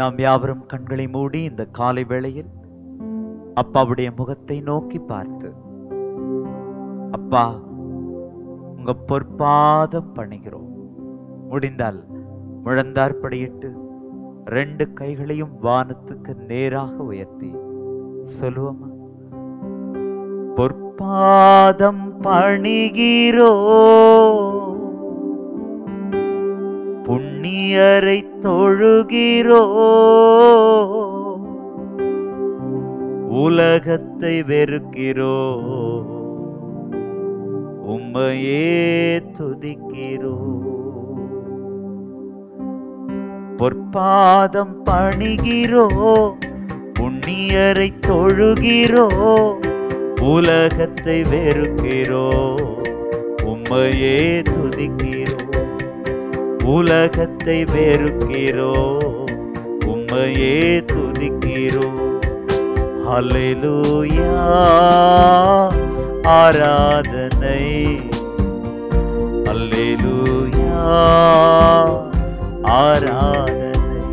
நாம் யாவரும் கண்களை மூடி இந்த காலை வேளையில் அப்பாவுடைய முகத்தை நோக்கி பார்த்து அப்பா உங்க பொற்பாதம் பணிகிறோம் முடிந்தால் முழந்தார்படியிட்டு ரெண்டு கைகளையும் வானத்துக்கு நேராக உயர்த்தி சொல்லுவோமா பொற்பாதம் பணிகிறோ புண்ணியரை தொழுகிறோ உலகத்தை வெறுக்கிறோ உம்மையே துதிக்கிறோ பொற்பாதம் பணிகிறோ புண்ணியரை தொழுகிறோ உலகத்தை வெறுக்கிறோ உம்மையே துதிக்கிறோ உலகத்தை வெறுக்கிறோ உம்மையே துதிக்கிறோ ஹalleluya ஆராதனை ஹalleluya ஆராதனை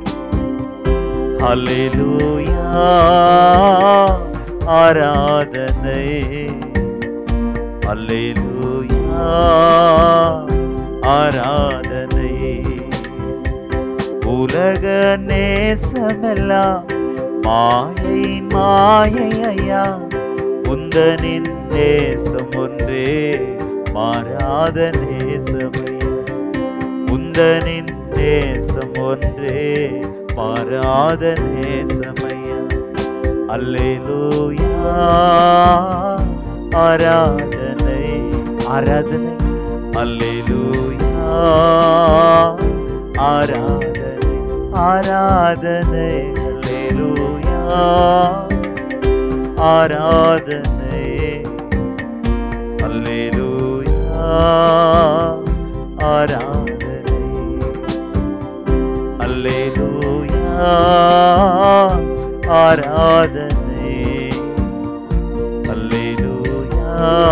ஹalleluya ஆராதனை ஹalleluya ஆராதனை உலக நேசமெல்லாம் மாயை மாயை ஐயா உந்தனின் நேசம் ஒன்றே மாறாத நேசமையா உந்தனின் நேசம் ஒன்றே மாறாத நேசமையா அல்லேலூயா ஆராதனை ஆராதனை அல்லேலூயா ஆராதனை ஆராதனை அல்லேலூயா ஆராதனை அல்லேலூயா ஆராதனை அல்லேலூயா ஆராதனை அல்லேலூயா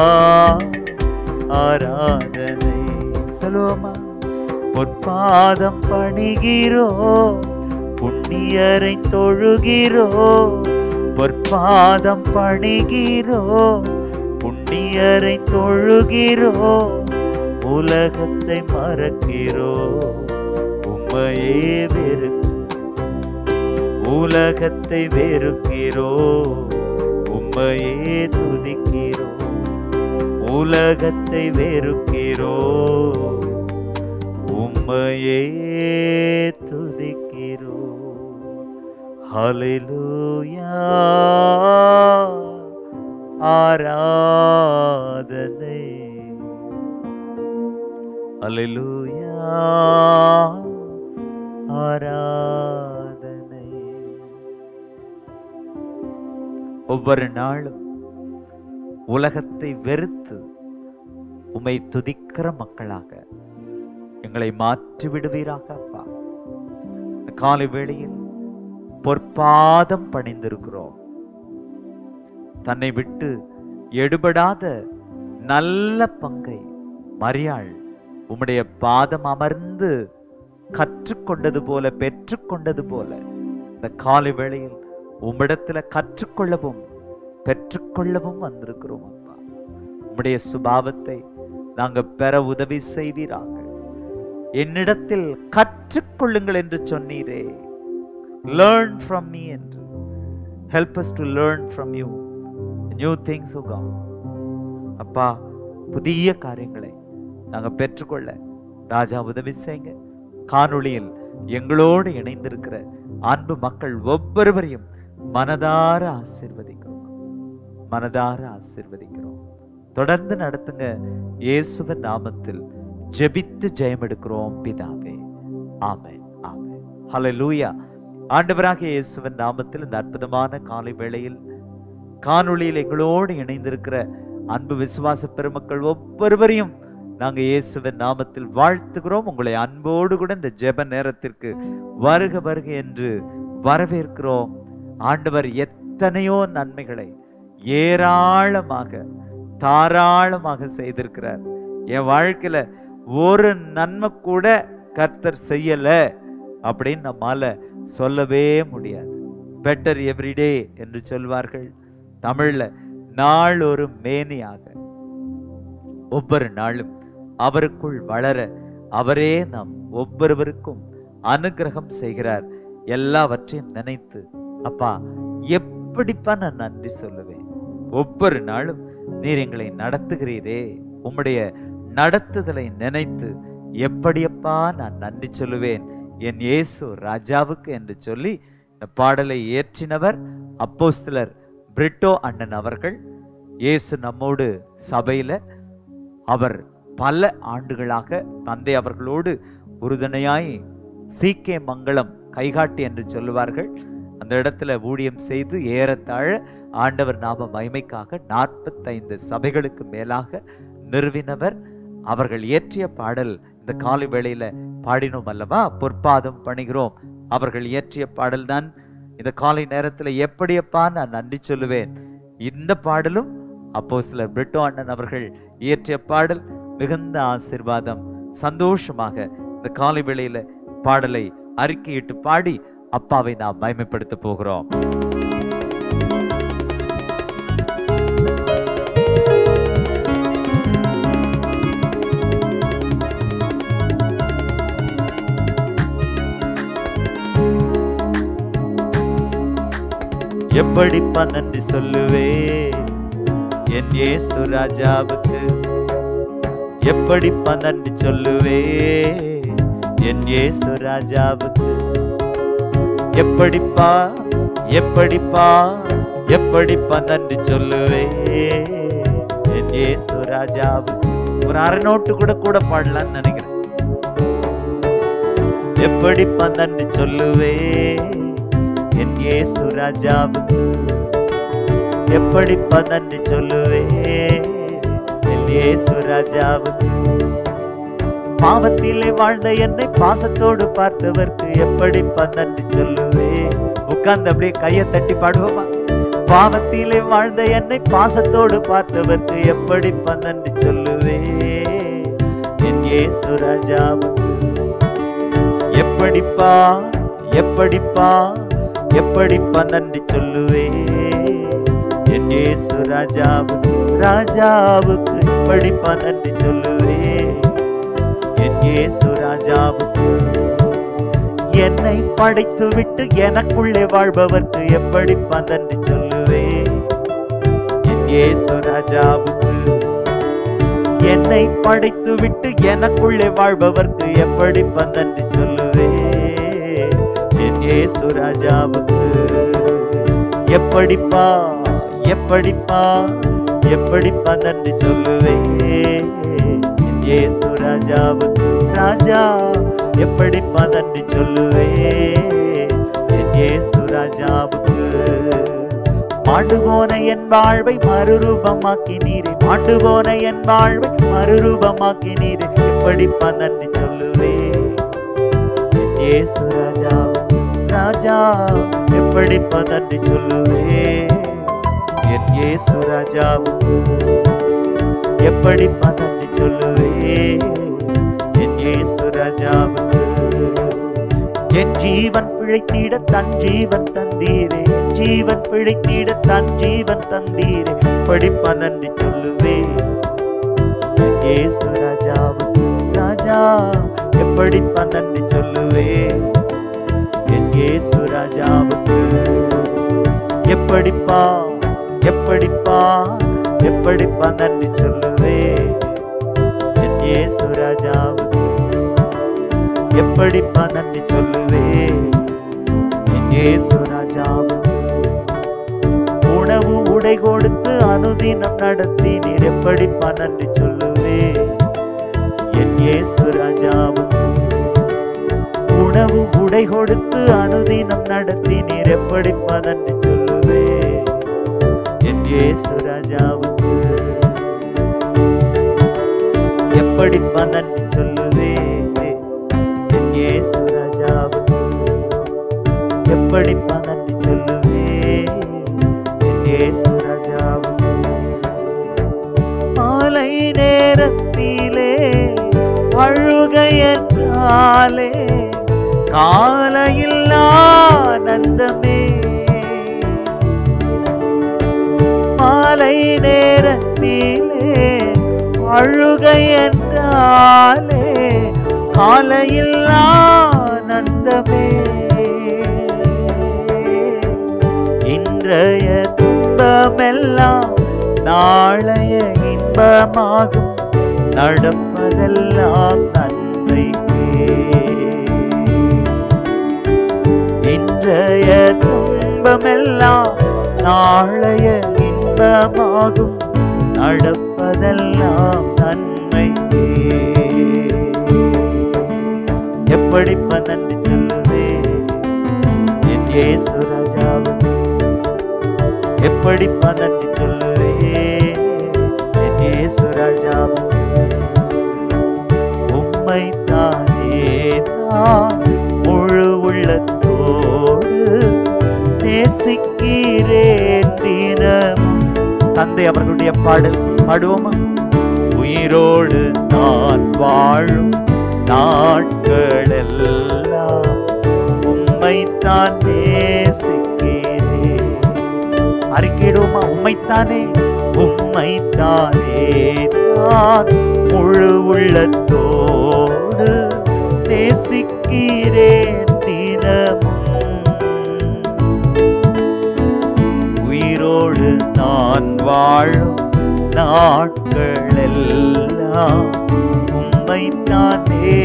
ஆராதனை சொல்லுவோமா பொற்பாதம் பணிகிறோ புண்ணியரை தொழுகிறோ பொற்பாதம் பணிகிறோ புண்ணியரை தொழுகிறோ உலகத்தை மறக்கிறோ உம்மையே வெறு உலகத்தை வெறுக்கிறோ உம்மையே துதிக்கிறோ உலகத்தை வெறுக்கிறோ உம்மையே துதிக்கிறோ ஹalleluya ஆராதனை ஹalleluya ஆராதனை ஒவ்வொரு நாளும் உலகத்தை வெறுத்து உமை துதிக்கிற மக்களாக எங்களை மாற்றி விடுவீராக அப்பா இந்த காலை வேளையில் பொற்பாதம் பணிந்திருக்கிறோம் தன்னை விட்டு எடுபடாத நல்ல பங்கை மரியாள் உம்முடைய பாதம் அமர்ந்து கற்றுக்கொண்டது போல பெற்றுக்கொண்டது போல இந்த காலை வேளையில் உம்மிடத்துல கற்றுக்கொள்ளவும் பெற்றுக்கொள்ளவும் வந்திருக்கிறோம் அப்பா உம்முடைய சுபாவத்தை நாங்க பெற உதவி செய்வீராக என்னிடத்தில் கற்றுக்கொள்ளுங்கள் என்று சொன்னீரே லேர்ன் ஃப்ரம் மீ என்று help us to learn from you new things oh God அப்பா புதிய காரியங்களை நாங்க பெற்றுக்கொள்ள ராஜா உதவி செய்யுங்க காணொளியில் எங்களோடு இணைந்திருக்கிற அன்பு மக்கள் ஒவ்வொருவரையும் மனதார ஆசீர்வதிக்கிறோம் மனதார ஆசீர்வதிக்கிறோம் தொடர்ந்து நடத்துங்க இயேசுவின் நாமத்தில் ஜெபித்து ஜெயம் எடுக்கிறோம் பிதாவே ஆமென் ஆமென் ஹalleluya ஆண்டவராகிய இயேசுவின் நாமத்தில் இந்த அற்புதமான காலை வேளையில் காணொளியில் எங்களோடு இணைந்திருக்கிற அன்பு விசுவாச பெருமக்கள் ஒவ்வொருவரையும் நாங்க இயேசுவின் நாமத்தில் வாழ்த்துகிறோம் உங்களை அன்போடு கூட இந்த ஜெப நேரத்திற்கு வருக வருக என்று வரவேற்கிறோம் ஆண்டவர் எத்தனையோ நன்மைகளை ஏராளமாக தாராளமாக செய்திருக்கிறார் என் வாழ்க்கையில ஒரு நன்மை கூட கர்த்தர் செய்யல அப்படின்னு நம்மால சொல்லவே முடியாது பெட்டர் எவ்ரிடே என்று சொல்வார்கள் தமிழ்ல நாள் ஒரு மேனியாக ஒவ்வொரு நாளும் அவருக்குள் வளர அவரே நாம் ஒவ்வொருவருக்கும் அனுகிரகம் செய்கிறார் எல்லாவற்றையும் நினைத்து அப்பா எப்படிப்பா நான் நன்றி சொல்லுவேன் ஒவ்வொரு நாளும் நீர் எங்களை நடத்துகிறீரே உம்முடைய நடத்துதலை நினைத்து எப்படியப்பா நான் நன்றி சொல்லுவேன் என் இயேசு ராஜாவுக்கு என்று சொல்லி இந்த பாடலை இயற்றினவர் அப்போஸ்தலர் பிரிட்டோ அண்ணன் அவர்கள் இயேசு நம்மோடு சபையில அவர் பல ஆண்டுகளாக தந்தை அவர்களோடு உறுதுணையாய் சீக்கே மங்களம் கைகாட்டி என்று சொல்லுவார்கள் அந்த இடத்துல ஊழியம் செய்து ஏறத்தாழ ஆண்டவர் நாம மகிமைக்காக நாற்பத்தைந்து சபைகளுக்கு மேலாக நிறுவினவர் அவர்கள் இயற்றிய பாடல் இந்த காலை வேளையில பாடினோம் அல்லவா பொற்பாதம் பணிகிறோம் அவர்கள் இயற்றிய பாடல் தான் இந்த காலை நேரத்துல எப்படியப்பா நான் நன்றி சொல்லுவேன் இந்த பாடலும் அப்போ சிலர் பிரிட்டோ அண்ணன் அவர்கள் இயற்றிய பாடல் மிகுந்த ஆசிர்வாதம் சந்தோஷமாக இந்த காலை வேளையில பாடலை அறிக்கையிட்டு பாடி அப்பாவை நாம் மகிமைப்படுத்த போகிறோம் எப்படிப்பா நன்றி சொல்லுவே என் இயேசு ராஜாவுக்கு எப்படிப்பா நன்றி சொல்லுவே என் இயேசு ராஜாவுக்கு எப்படிப்பா எப்படிப்பா எப்படிப்பா நன்றி சொல்லுவே என் இயேசு ராஜாவுக்கு ஒரு அரை நோட்டு கூட கூட பாடலாம்னு நினைக்கிறேன் எப்படிப்பா நன்றி சொல்லுவே என் இயேசு ராஜாவுக்கு எப்படிப்பா நன்றி சொல்லுவே என் இயேசு ராஜாவுக்கு பாவத்திலே வாழ்ந்த என்னை பாசத்தோடு பார்த்தவர்க்கு எப்படிப்பா நன்றி சொல்லுவே உட்கார்ந்து அப்படியே கையை தட்டி பாடுவோமா பாவத்திலே வாழ்ந்த என்னை பாசத்தோடு பார்த்தவர்க்கு எப்படிப்பா நன்றி சொல்லுவே என் இயேசு ராஜாவுக்கு எப்படிப்பா எப்படிப்பா எப்படிப்பா நன்றி சொல்லுவே என் இயேசு ராஜாவுக்கு ராஜாவுக்கு எப்படிப்பா நன்றி சொல்லுவே என் இயேசு ராஜாவுக்கு என்னை படைத்து விட்டு எனக்குள்ளே வாழ்பவர்க்கு எப்படிப்பா நன்றி சொல்லுவே என் இயேசு ராஜாவுக்கு என்னை படைத்து விட்டு எனக்குள்ளே வாழ்பவர்க்கு எப்படி நன்றி சொல்லுவே என் இயேசு ராஜாவுக்கு எப்படிப்பா எப்படிப்பா எப்படிப்பா நன்றி சொல்லுவே என் இயேசு ராஜாவுக்கு ராஜா எப்படிப்பா நன்றி சொல்லுவே என் இயேசு ராஜாவுக்கு மாண்டு போன என் வாழ்வை மறுரூபமாக்கி நீரே மாண்டு போன என் வாழ்வை மறுரூபமாக்கி நீரே எப்படிப்பா நன்றி சொல்லுவே என் இயேசு ராஜா ராஜா எப்படிப்பா நன்றி சொல்லுவே என் இயேசு ராஜாவுக்கு எப்படிப்பா நன்றி சொல்லுவே என் இயேசு ராஜாவுக்கு என் ஜீவன் பிழைத்திட தன் ஜீவன் தந்தீரே என் ஜீவன் பிழைத்திட தன் ஜீவன் தந்தீரே படிப்பா நன்றி சொல்லுவே என் இயேசு ராஜாவுக்கு ராஜா எப்படிப்பா நன்றி சொல்லுவே என் இயேசு ராஜாவுக்கு எப்படிப்பா எப்படிப்பா எப்படிப்பா நன்றி சொல்லுவே என் இயேசு ராஜாவுக்கு எப்படிப்பா நன்றி சொல்லுவே என் இயேசு ராஜாவுக்கு உணவு உடை கொடுத்து அனுதினம் நடத்தி நீர் எப்படிப்பா நன்றி சொல்லுவே என் இயேசு ராஜாவுக்கு உணவு உடை கொடுத்து அனுதினம் நடத்தி நீர் எப்படிப்பா நன்றி சொல்லுவே என் இயேசு ராஜாவுக்கு எப்படிப்பா நன்றி சொல்லுவே என் இயேசு ராஜாவுக்கு எப்படிப்பா நன்றி சொல்லுவே என் இயேசு ராஜாவுக்கு மாலை நேரத்திலே அழுகையற்றாலே காலையில் ஆனந்தமே மாலை நேரத்திலே அழுகை என்றாலே காலையில் ஆனந்தமே இன்றைய துன்பமெல்லாம் நாளைய இன்பமாகும் நடப்பதெல்லாம் நன்மைக்கே இன்றைய துன்பமெல்லாம் நாளைய இன்பமாகும் நடப்பதெல்லாம் நன்மைக்கே எப்படி நன்றி சொல்லுவே என் இயேசு ராஜாவுக்கு எப்படி நன்றி சொல்லுவே என் இயேசு ராஜாவுக்கு உம்மை தானே நான் முழு உள்ளத்தோடு நேசிக்கிறேன் தினமும் தந்தை அவர்களுடைய பாடல் பாடுவோமா உயிரோடு நான் வாழும் நாட்களெல்லாம் உம்மைத்தான் நேசிக்கிறேன் அறிக்கையிடுவோமா உம்மைத்தானே உம்மைத்தானே நான் முழு உள்ளத்தோடு நேசிக்கிறேன் தினமும் உயிரோடு நான் வாழும் நாட்களெல்லாம் உம்மை நான்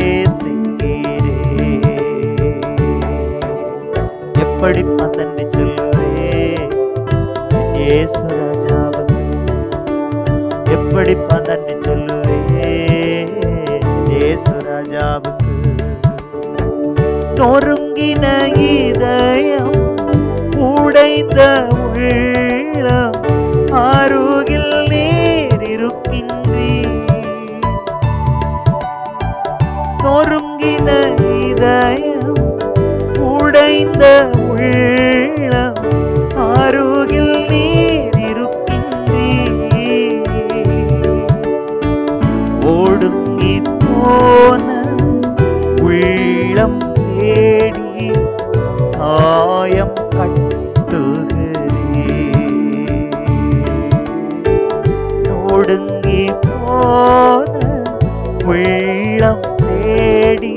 நேசிக்கிறேன் எப்படி பந்தன்னு சொல்லுவே இயேசு ராஜாவுக்கு எப்படி பந்தன்னு சொல்லுவே இயேசு ராஜாவுக்கு நொறுங்கின இதயம் உடைந்த உள்ளம் அருகில் நீர் இருக்கின்றீ நொறுங்கின இதயம் உடைந்த உள்ளம் அருகில் நீர் இருக்கின்றீ ஓடுங்கி போன உள்ளம் தேடி ஆயம் கட்டுகிறே ஒடுங்கி போன உள்ளம் தேடி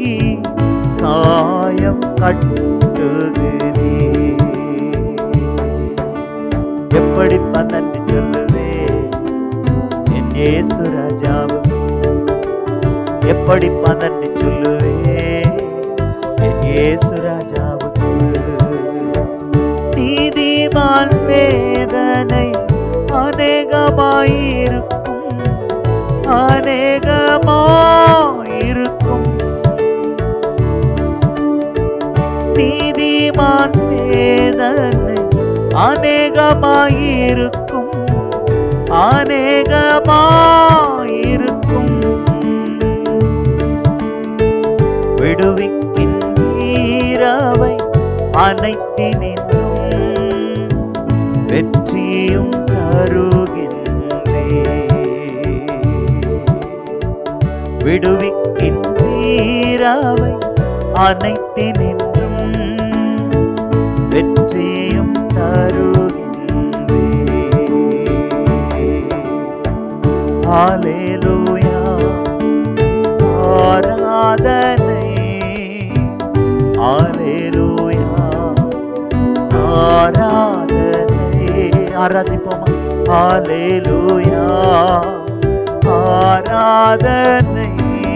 காயம் கட்டுகிறே எப்படி நன்றி சொல்லுவே என் இயேசு ராஜாவுக்கு எப்படி நன்றி சொல்லுவே என் இயேசு ராஜாவுக்கு நீதிமான் வேதனை அநேகமாயிருக்கும் அநேகமாயிருக்கும் நீதிமான் வேதனை அநேகமாயிருக்கும் அநேகமாயிருக்கும் விடுவிக்கின்றீரவை அனைத்தினின்றும் வெற்றியும் தருகின்றே விடுவிக்கின்றீரவை அனைத்தினின்றும் வெற்றியும் தருகின்றே ஹalleluya ஆராதனை ஹalleluya ஆராதனை ஆராதிப்போமா ஹalleluya ஆராதனை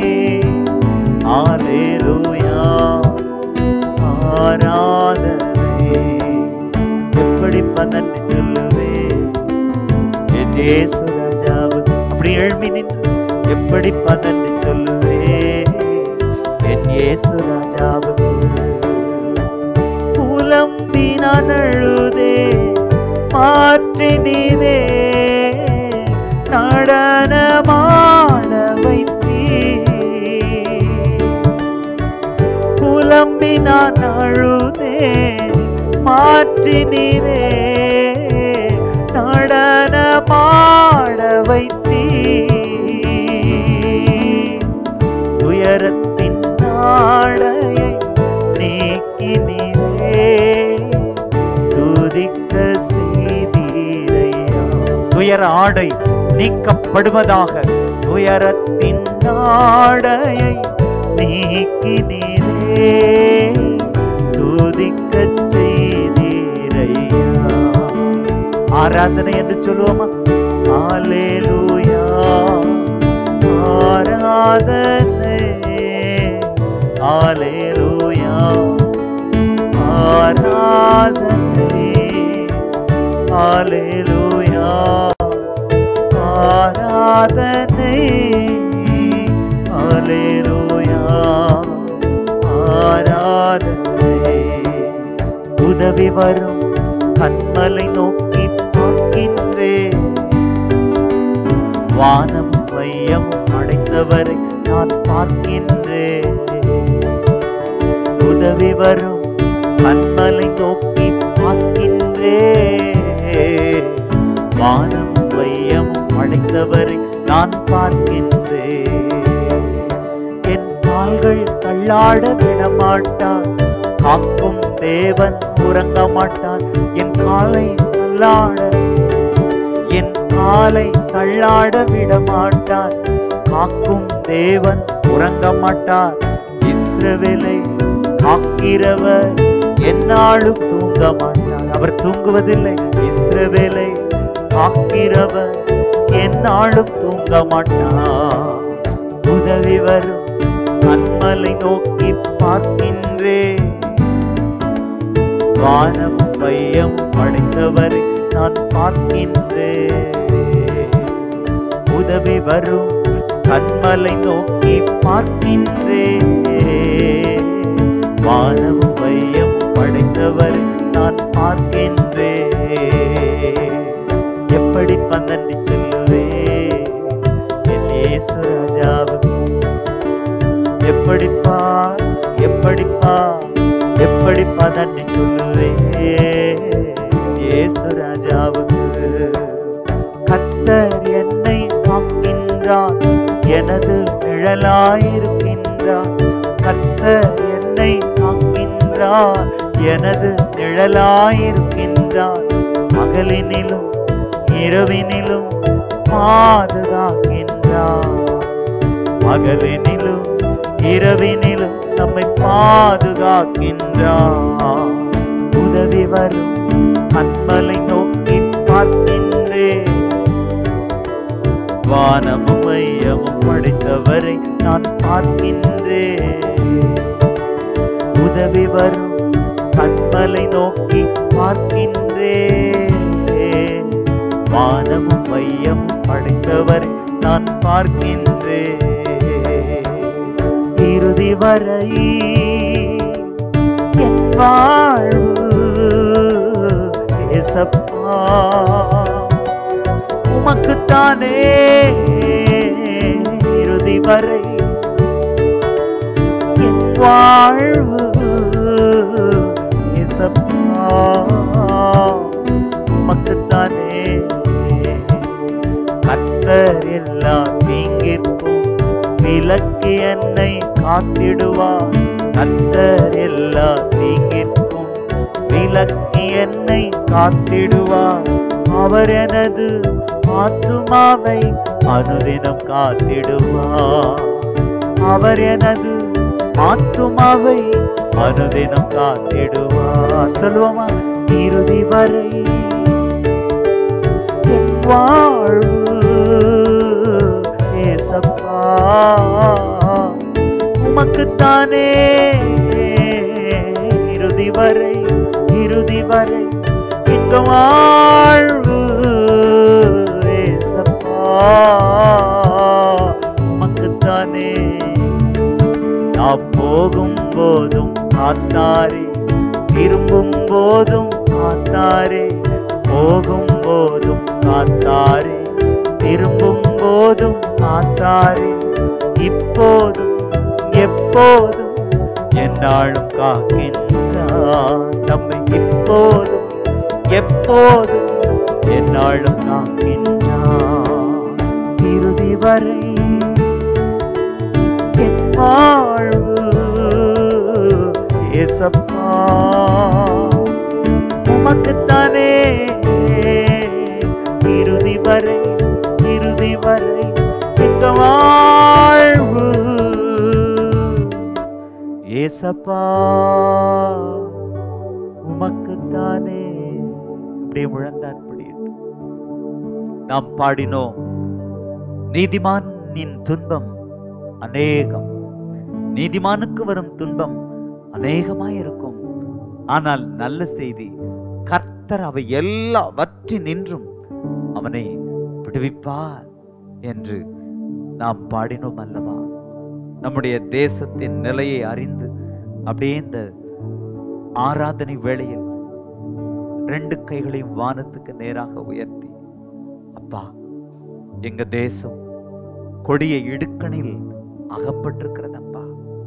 ஹalleluya ஆராதனை எப்படி நன்றி சொல்லுவே என் இயேசு ராஜாவுக்கு அப்படி எழுமி நின்று எப்படி நன்றி சொல்லுவே என் இயேசு ராஜாவுக்கு புலம்பி நான் அழுதே மாற்றி நீரே நடனமாட வைத்தீ புலம்பி நான் அழுதே மாற்றி நீரே நடனமாட வைத்தீ உயரத்தின் நாடையை நீ துயர ஆடை நீக்கப்படுவதாக துயரத்தின் ஆடையை நீக்கினீரே துதிக்கச் செய்தீரையா ஆராதனை என்று சொல்லுவோமா ஆலேலூயா ஆராதனை ஆலேலூயா ஆராதனை ஆலேலூயா ஆராதனை ஆலேலூயா ஆராதனை உதவி வரும் கண்மலை நோக்கி பார்க்கின்றேன் வானம் மையம் அடைந்தவரை நான் பார்க்கின்றேன் உதவி வரும் கண்மலை நோக்கி பார்க்கின்றேன் வானம் மையம் அடைந்தவரை நான் பார்க்கின்றேன் என் கால்கள் தள்ளாட விடமாட்டான் காக்கும் தேவன் உறங்க மாட்டான் என் காலை தள்ளாட என் காலை தள்ளாட விடமாட்டான் காக்கும் தேவன் உறங்க மாட்டார் இஸ்ரவேலை காக்கிறவர் என்னாலும் தூங்க மாட்டார் அவர் தூங்குவதில்லை இஸ்ரவேலை காக்கிறவர் என்னாலும் தூங்க மாட்டார் உதவி வரும் கண்மலை நோக்கி பார்க்கின்றேன் வானம் பையம் படைத்தவரை நான் பார்க்கின்றேன் உதவி வரும் கண்மலை நோக்கி பார்க்கின்றேன் வானம் பையம் படைத்தவரை நான் பார்க்கின்றேன் எப்படி பந்தன்றி சொல்லுவேன் என் இயேசு ராஜாவுக்கு எப்படிப்பா எப்படிப்பா எப்படிப்பா தன்னை சொல்லுவே இயேசு ராஜாவுக்கு கத்தர் என்னை காக்கின்றார் எனது நிழலாயிருக்கின்றார் கத்தர் என்னை காக்கின்றார் எனது நிழலாயிருக்கின்றார் பகலினிலும் இரவினிலும் பாதுகாக்கின்றார் பகலினிலும் இரவினிலும் நம்மை பாதுகாக்கின்றார் உதவி வரும் அன்பலை நோக்கி பார்க்கின்றேன் வானமும் மையமும் படைத்தவரை நான் பார்க்கின்றேன் உதவி வரும் கண்மலை நோக்கி பார்க்கின்றேன் வானமும் மையம் படைத்தவரை நான் பார்க்கின்றேன் இறுதி வரை என் வாழ்வு ஏசப்பா உமக்குத்தானே இறுதி வரை என் வாழ்வு ஏசப்பா உமக்குத்தானே கத்தர் எல்லா தீங்கிற்கும் விலக்கி என்னை காத்திடுவார் கத்தர் எல்லா தீங்கிற்கும் விலக்கி என்னை காத்திடுவார் அவர் எனது ஆத்துமாவை அனுதினம் காத்திடுவார் அவர் எனது ஆத்துமாவை அனுதினம் காத்திடுவார் சொல்லுவோமா இறுதி வரை என் வாழ்வு ஏசப்பா உமக்குத்தானே இறுதி வரை இறுதி வரை இந்த வாழ்வு ஏசப்பா உமக்குத்தானே நான் போகும் போதும் காத்தாரே திரும்பும் போதும் காத்தாரே போகும் போதும் காத்தாரே திரும்பும் போதும் காத்தாரே இப்போதும் எப்போதும் என்னாலும் காக்கின்றார் நம்மை இப்போதும் எப்போதும் என்னாலும் காக்கின்றார் இறுதி வரை என் வாழ்வு ஏசப்பா உமக்குத்தானே இறுதி வரை ஏசப்பா உமக்குத்தானே அப்படியே முழந்தார் படியிட்டு நாம் பாடினோம் நீதிமானின் துன்பம் அநேகம் நீதிமானுக்கு வரும் துன்பம் அநேகமாயிருக்கும் ஆனால் நல்ல செய்தி கர்த்தர் அவை எல்லாவற்றி நின்றும் அவனை விடுவிப்பார் என்று நாம் பாடினோம் அல்லவா நம்முடைய தேசத்தின் நிலையை அறிந்து அப்படியே இந்த ஆராதனை வேளையில் ரெண்டு கைகளையும் வானத்துக்கு நேராக உயர்த்தி அப்பா எங்க தேசம் கொடிய இடுக்கணில் அகப்பட்டிருக்கிறதப்பா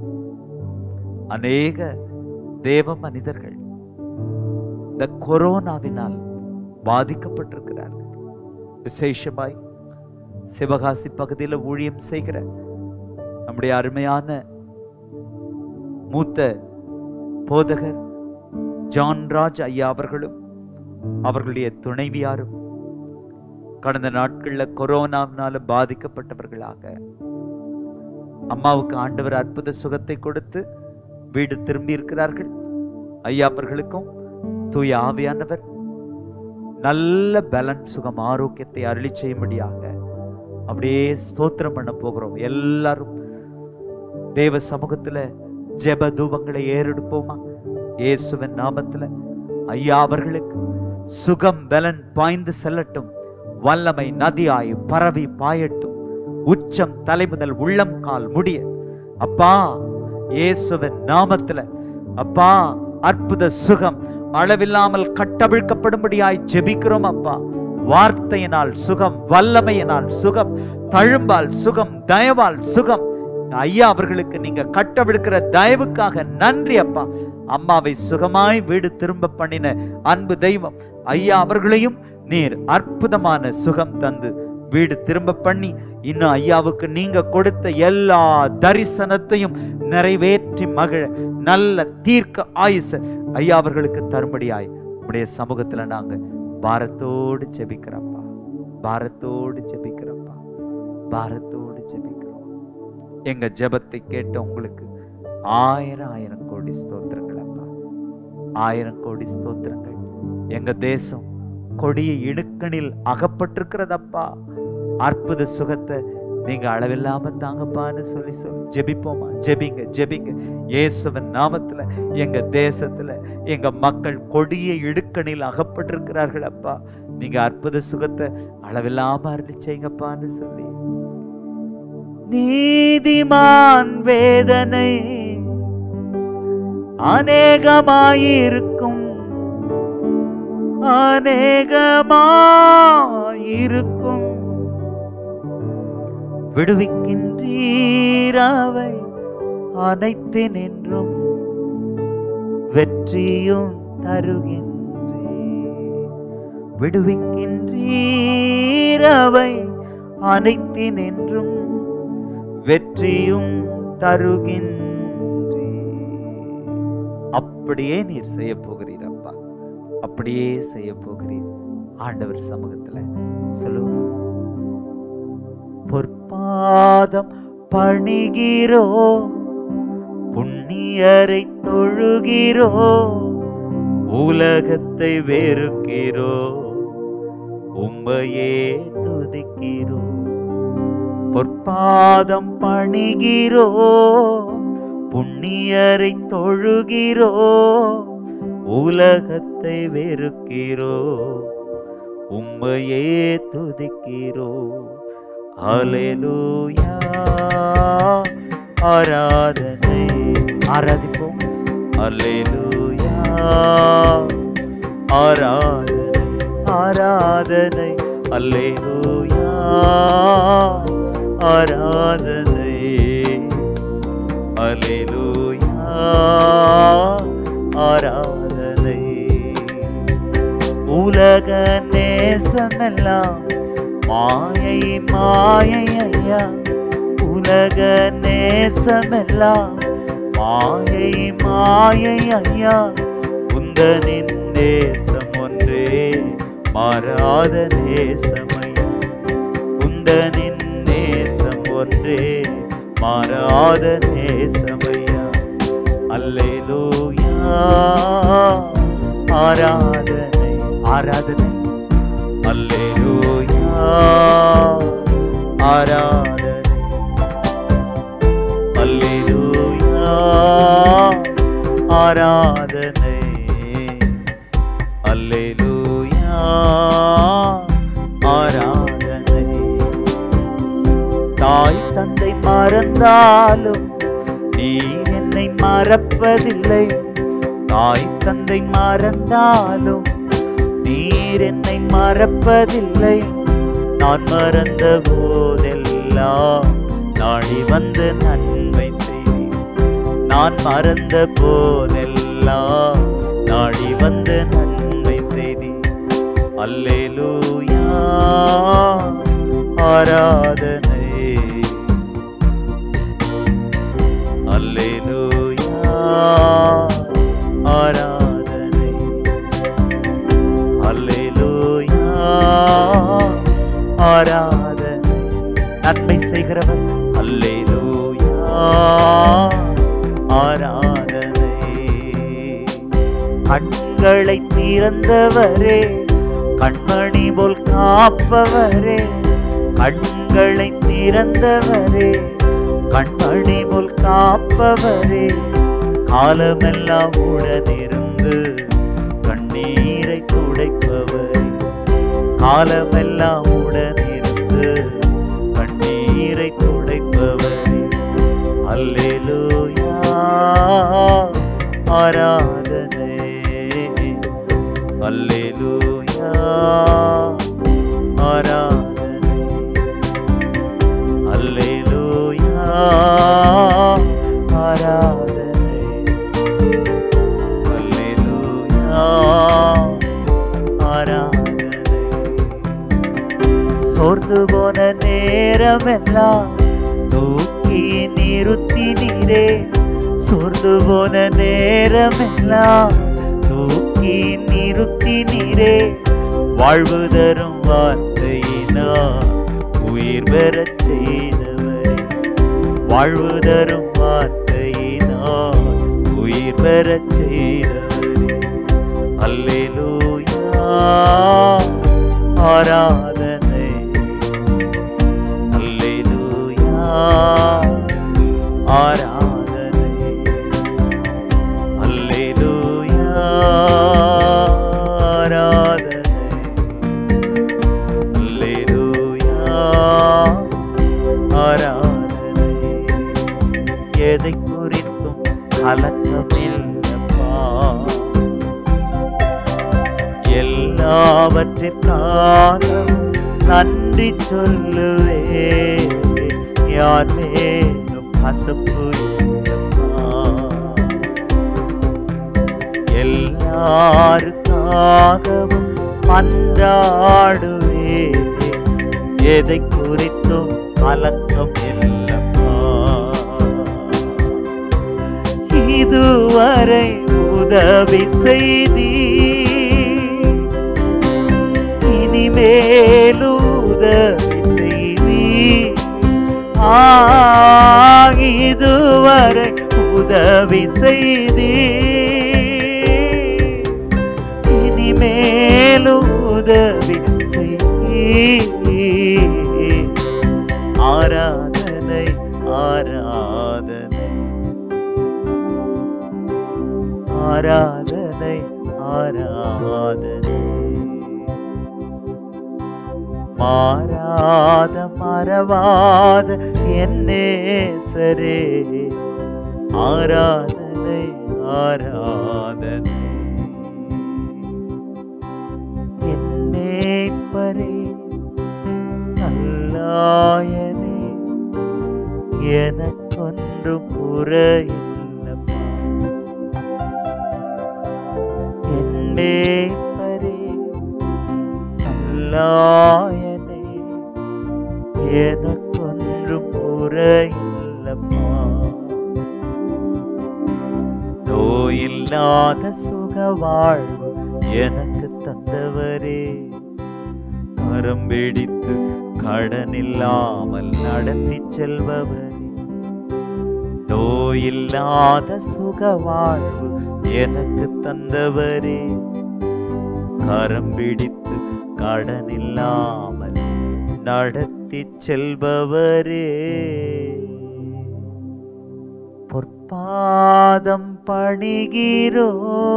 அநேக தேவ மனிதர்கள் இந்த கொரோனாவினால் பாதிக்கப்பட்டிருக்கிறார்கள் விசேஷமாய் சிவகாசி பகுதியில் ஊழியம் செய்கிற நம்முடைய அருமையான மூத்த போதகர் ஜான்ராஜ் ஐயா அவர்களும் அவர்களுடைய துணைவியாரும் கடந்த நாட்கள்ல கொரோனாவினால பாதிக்கப்பட்டவர்களாக அம்மாவுக்கு ஆண்டவர் அற்புத சுகத்தை கொடுத்து வீடு திரும்பி இருக்கிறார்கள் ஐயா அவர்களுக்கும் தூய ஆவியானவர் நல்ல பலன் சுகம் ஆரோக்கியத்தை அருளி செய்யும்படியாக அப்படியே ஸ்தோத்திரம் பண்ண போகிறோம் எல்லாரும் தேவ சமூகத்துல ஜெப தூபங்களை ஏறெடுப்போமா இயேசுவின் நாமத்துல ஐயா அவர்களுக்கு சுகம் பலன் பாய்ந்து செல்லட்டும் வல்லமை நதியாய் பரவி பாயட்டும் உச்சம் தலை முதல் உள்ளம் கால் முடிய அப்பா இயேசுவின் நாமத்துல அப்பா அற்புத சுகம் அளவில்லாமல் கட்டவிழ்க்கப்படும்படியாய் ஜெபிக்கிறோம் அப்பா வார்த்தையினால் சுகம் வல்லமையினால் சுகம் தழும்பால் சுகம் தயவால் சுகம் ஐயா அவர்களுக்கு நீங்க கட்டவிழ்க்கிற தயவுக்காக நன்றி அப்பா அம்மாவை சுகமாய் வீடு திரும்ப பண்ணின அன்பு தெய்வம் ஐயா அவர்களையும் நீர் அற்புதமான சுகம் தந்து வீடு திரும்ப பண்ணி இன்னும் ஐயாவுக்கு நீங்க கொடுத்த எல்லா தரிசனத்தையும் நிறைவேற்றி மகிழ நல்ல தீர்க்க ஆயுச ஐயா அவர்களுக்கு தரும்படியாய் உடைய சமூகத்துல நாங்க பாரத்தோடு ஜெபிக்கிறப்பா பாரத்தோடு ஜெபிக்கிறப்பா பாரத்தோடு ஜெபிக்கிறோம் எங்க ஜெபத்தை கேட்ட உங்களுக்கு ஆயிரம் ஆயிரம் கோடி ஸ்தோத்திரங்கள் அப்பா ஆயிரம் கோடி ஸ்தோத்திரங்கள் எங்க தேசம் கொடிய இடுக்கணில் அகப்பட்டிருக்கிறதப்பா அற்புத சுகத்தை நீங்க அளவில்லாம தாங்கப்பான்னு சொல்லி சொல்லி ஜெபிப்போமா ஜெபிங்க ஜெபிங்க இயேசுவின் நாமத்துல எங்க தேசத்துல எங்க மக்கள் கொடிய இடுக்கணில் அகப்பட்டிருக்கிறார்கள் அப்பா நீங்க அற்புத சுகத்தை அளவில்லாம அருளி செய்யுங்கப்பான்னு சொல்லி நீதிமான் வேதனை அநேகமாயிருக்கும் அநேகமாயிருக்கும் விடுவிக்கின்றீராவை அனைத்து நின்றும் வெற்றியும் தருகின்றே விடுவிக்கின்றீராவை அனைத்து நின்றும் வெற்றியும் தருகின்றே அப்படியே நீர் செய்ய போகிறீர் அப்பா அப்படியே செய்ய போகிறீர் ஆண்டவர் சமூகத்துல சொல்லுவோம் பொற்பாதம் பணிகிறோ புண்ணியரை தொழுகிறோ உலகத்தை வெறுக்கிறோ உம்மையே துதிக்கிறோ பொற்பாதம் பணிகிறோ புண்ணியரை தொழுகிறோ உலகத்தை வெறுக்கிறோ உம்மையே துதிக்கிறோ அலேலூயா ஆராதனை ஆராதிப்போம் அலேலூயா ஆராதனை ஆராதனை அல்லேலூயா ஆராதனை அல்லேலூயா ஆராதனை உலக நேசமெல்லாம் மாயை மாயை ஐயா உலக நேசமெல்லாம் மாயை மாயை ஐயா உந்தனின் தேசம் ஒன்றே மாறாத நேசமையா உந்தனின் நேசம் ஒன்றே மாறாத நேசமையா அல்லேலூயா ஆராதனை ஆராதனை அல்லேலூயா ஆராதனை அல்லேலூயா ஆராதனை அல்லேலூயா ஆராதனை தாய் தந்தை மறந்தாலும் நீர் என்னை மறப்பதில்லை தாய் தந்தை மறந்தாலும் நீர் என்னை மறப்பதில்லை நான் மறந்த போதெல்லாம் நாடி வந்து நன்மை செய்தீர் நான் மறந்த போதெல்லாம் நாடி வந்து நன்மை செய்தீர் அல்லேலூயா ஆராதனை அல்லேலூயா ஆராதனை அல்லேலூயா ஆராதனை நன்மை செய்கிறவர் அல்லேலூயா ஆராதனை கண்களை திறந்தவரே கண்மணி போல் காப்பவரே கண்களை திறந்தவரே கண்மணி போல் காப்பவரே காலமெல்லாம் உடனிருந்து கண்ணீரை துடைப்பவரே காலமெல்லாம் உடனிருந்து கண்ணீரை துடைப்பவரே அல்லேலூயா ஆராதனை அல்லேலூயா ஆராதனை அல்லேலூயா ஆராதனை அல்லேலூயா ஆராதனை சோர்ந்து போன நேரமெல்லாம் தூக்கி நிறுத்தி நீரே சோர்ந்து போன நேரமெல்லாம் தூக்கி நிறுத்தி நீரே வாழ்வு தரும் வார்த்தையினா உயிர் பெறச் செய்தவரே வாழ்வு தரும் வார்த்தையினா உயிர் பெறச் செய்தவரே அல்லேலூயா ஆராதனை அல்லேலூயா ஆராதனை அல்லேலூயா ஆராதனை அல்லேலூயா ஆராதனை எதை குறித்தும் கலக்கமில்லப்பா எல்லாவற்றிற்காக நன்றி சொல்லுவே யார் மேலும் கசப்பு இல்லப்பா எல்லாருக்காகவும் மன்றாடுவே எதை குறித்தும் கலக்கம் இல்லப்பா இதுவரை உதவி செய்தி இனிமேலும் உதவி செய்வி ஆ இதுவரை உதவி செய்தி இனிமேலும் உதவி செய்வி ஆராதனை ஆராதனை ஆராதனை ஆராதனை மாறாத மறவாத என்னேசரே ஆராதனை ஆராதனை என்னேப்பரே நல்லாயனே எனக்கொன்றும் குறையில்லப்பா என்னேப்பரே நல்லாயனே எனக்கொன்றும் குறையில்லப்பா நோயில்லாத சுக வாழ்வு எனக்கு தந்தவரே மரம் வெடித்து கடன் இல்லாமல் நடத்தி செல்பவரே நோயில்லாத சுக வாழ்வு எனக்கு தந்தவரே கரம் பிடித்து கடன் இல்லாமல் நடத்தி செல்பவரே பொற்பாதம் பணிகிறோ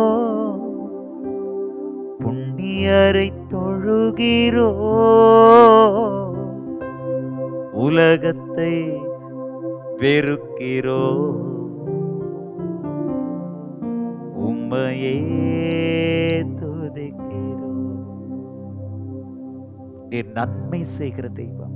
புண்ணியரை தொழுகிறோ உலகத்தை வெறுக்கிறோ உம்மையே துதிக்கிறோ நீர் நன்மை செய்கிற தெய்வம்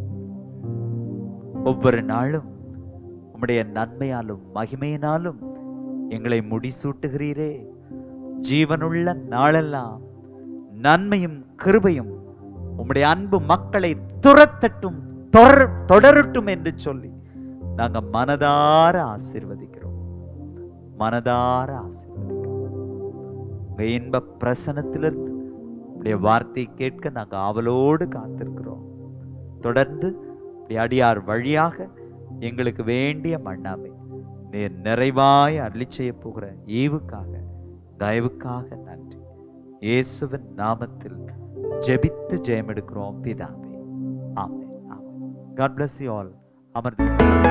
ஒவ்வொரு நாளும் உம்முடைய நன்மையாலும் மகிமையினாலும் எங்களை முடிசூட்டுகிறீரே ஜீவனுள்ள நாளெல்லாம் நன்மையும் கிருபையும் உம்முடைய அன்பு மக்களை துரத்தட்டும் தொடர் தொடரட்டும் என்று சொல்லி நாங்க மனதார ஆசீர்வதிக்கிறோம் மனதார ஆசீர்வதிக்கிறோம் உங்க இன்ப பிரசனத்திலிருந்து உடைய வார்த்தையை கேட்க நாங்க ஆவலோடு காத்திருக்கிறோம் தொடர்ந்து உடைய அடியார் வழியாக எங்களுக்கு வேண்டிய மண்ணாமை நீர் நிறைவாய் அருளி செய்ய போகிற ஈவுக்காக தயவுக்காக நன்றி இயேசுவின் நாமத்தில் ஜெபித்து ஜெயம் எடுக்கிறோம் பிதாவே amen amen God bless you all அமர்ந்து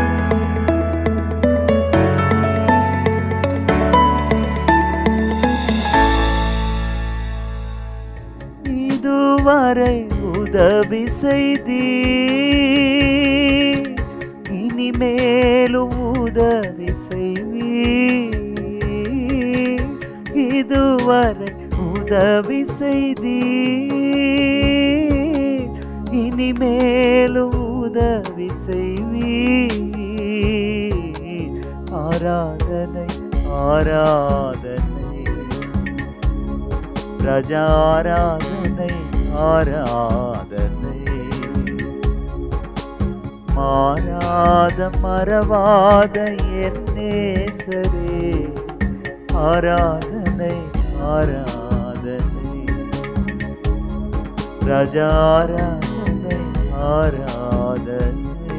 இதுவரை உதவி செய்தி இனிமேலும் உதவி செய்வி இதுவரை உதவி செய்தி இனிமேலும் உதவி செய்வி ஆராதனை ஆராதனை பிரஜாராதனை ஆராதனை மாறாத மறவாத என் நேசரே ஆராதனை ஆராதனை பிரஜாராதனை ஆராதனை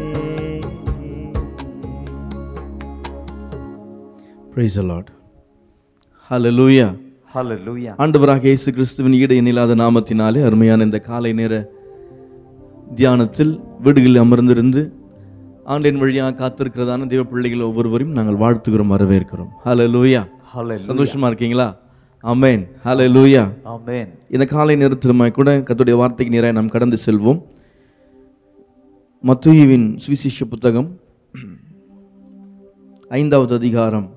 பிரைஸ் அலாட் ஹalleluya ஹalleluya ஆண்டவராக இயேசு கிறிஸ்துவின் ஈடு இல்லாத நாமத்தினாலே அருமையான இந்த காலை நேர தியானத்தில் வீடுகளில் அமர்ந்திருந்து ஆண்டின் வழியாக காத்திருக்கிறதான தேவ பிள்ளைகள் ஒவ்வொருவரையும் நாங்கள் வாழ்த்துகிறோம் வரவேற்கிறோம் ஹalleluya ஹalleluya சந்தோஷமா இருக்கீங்களா ஆமென் ஹalleluya ஆமென் இந்த காலை நேரத்திலுமாய் கூட கர்த்தருடைய வார்த்தைக்கு நேராக நாம் கடந்து செல்வோம் மத்தேயுவின் சுவிசேஷ புத்தகம் ஐந்தாவது அதிகாரம்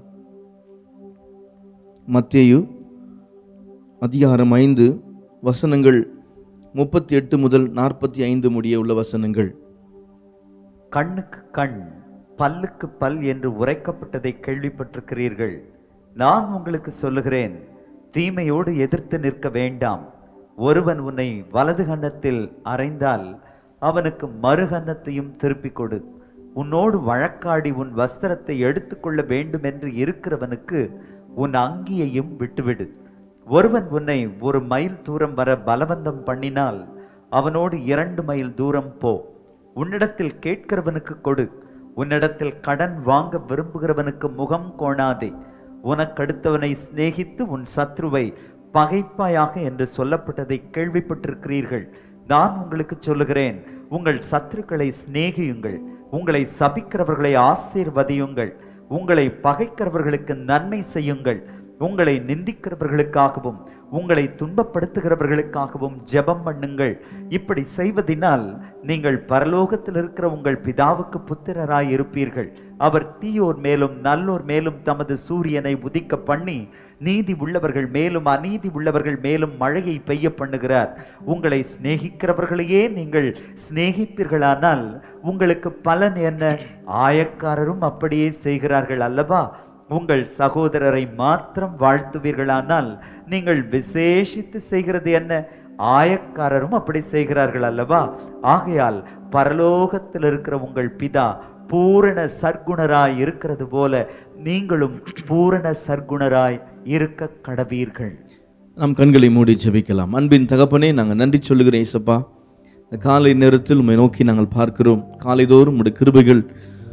மத்தேயு அதிகாரம் ஐந்து வசனங்கள் முப்பத்தி எட்டு முதல் நாற்பத்தி ஐந்து முடிய உள்ள வசனங்கள் கண்ணுக்கு கண் பல்லுக்கு பல் என்று உரைக்கப்பட்டதை கேள்விப்பட்டிருக்கிறீர்கள் நான் உங்களுக்கு சொல்லுகிறேன் தீமையோடு எதிர்த்து நிற்க வேண்டாம் ஒருவன் உன்னை வலது கன்னத்தில் அறைந்தால் அவனுக்கு மறுகன்னத்தையும் திருப்பிக் கொடு உன்னோடு வழக்காடி உன் வஸ்திரத்தை எடுத்துக்கொள்ள வேண்டும் என்று இருக்கிறவனுக்கு உன் அங்கியையும் விட்டுவிடு ஒருவன் உன்னை ஒரு மைல் தூரம் வர பலவந்தம் பண்ணினால் அவனோடு இரண்டு மைல் தூரம் போ உன்னிடத்தில் கேட்கிறவனுக்கு கொடு உன்னிடத்தில் கடன் வாங்க விரும்புகிறவனுக்கு முகம் கோணாதே உனக்கடுத்தவனை சிநேகித்து உன் சத்ருவை பகைப்பாயாக என்று சொல்லப்பட்டதை கேள்விப்பட்டிருக்கிறீர்கள் நான் உங்களுக்கு சொல்லுகிறேன் உங்கள் சத்துருக்களை சிநேகியுங்கள் உங்களை சபிக்கிறவர்களை ஆசீர்வதியுங்கள் உங்களை பகைக்கிறவர்களுக்கு நன்மை செய்யுங்கள் உங்களை நிந்திக்கிறவர்களுக்காகவும் உங்களை துன்பப்படுத்துகிறவர்களுக்காகவும் ஜெபம் பண்ணுங்கள் இப்படி செய்வதினால் நீங்கள் பரலோகத்தில் இருக்கிற உங்கள் பிதாவுக்கு புத்திரராய் இருப்பீர்கள் அவர் தீயோர் மேலும் நல்லோர் மேலும் தமது சூரியனை உதிக்க பண்ணி நீதி உள்ளவர்கள் மேலும் அநீதி உள்ளவர்கள் மேலும் மழையை பெய்ய பண்ணுகிறார் உங்களை சிநேகிக்கிறவர்களையே நீங்கள் சிநேகிப்பீர்களானால் உங்களுக்கு பலன் என்ன ஆயக்காரரும் அப்படியே செய்கிறார்கள் அல்லவா உங்கள் சகோதரரை மாத்திரம் வாழ்த்துவீர்களானால் நீங்கள் விசேஷித்து செய்கிறது என்ன ஆயக்காரரும் அப்படி செய்கிறார்கள் அல்லவா ஆகையால் பரலோகத்தில் இருக்கிற உங்கள் பிதா பூரண சர்க்குணராய் இருக்கிறது போல நீங்களும் பூரண சர்க்குணராய் இருக்க கடவீர்கள் நாம் கண்களை மூடி ஜெபிக்கலாம் அன்பின் தகப்பனே நாங்கள் நன்றி சொல்லுகிறேன் இசப்பா இந்த காலை நேரத்தில் உம்மை நோக்கி நாங்கள் பார்க்கிறோம் காலைதோறும் உடைய கிருபைகள்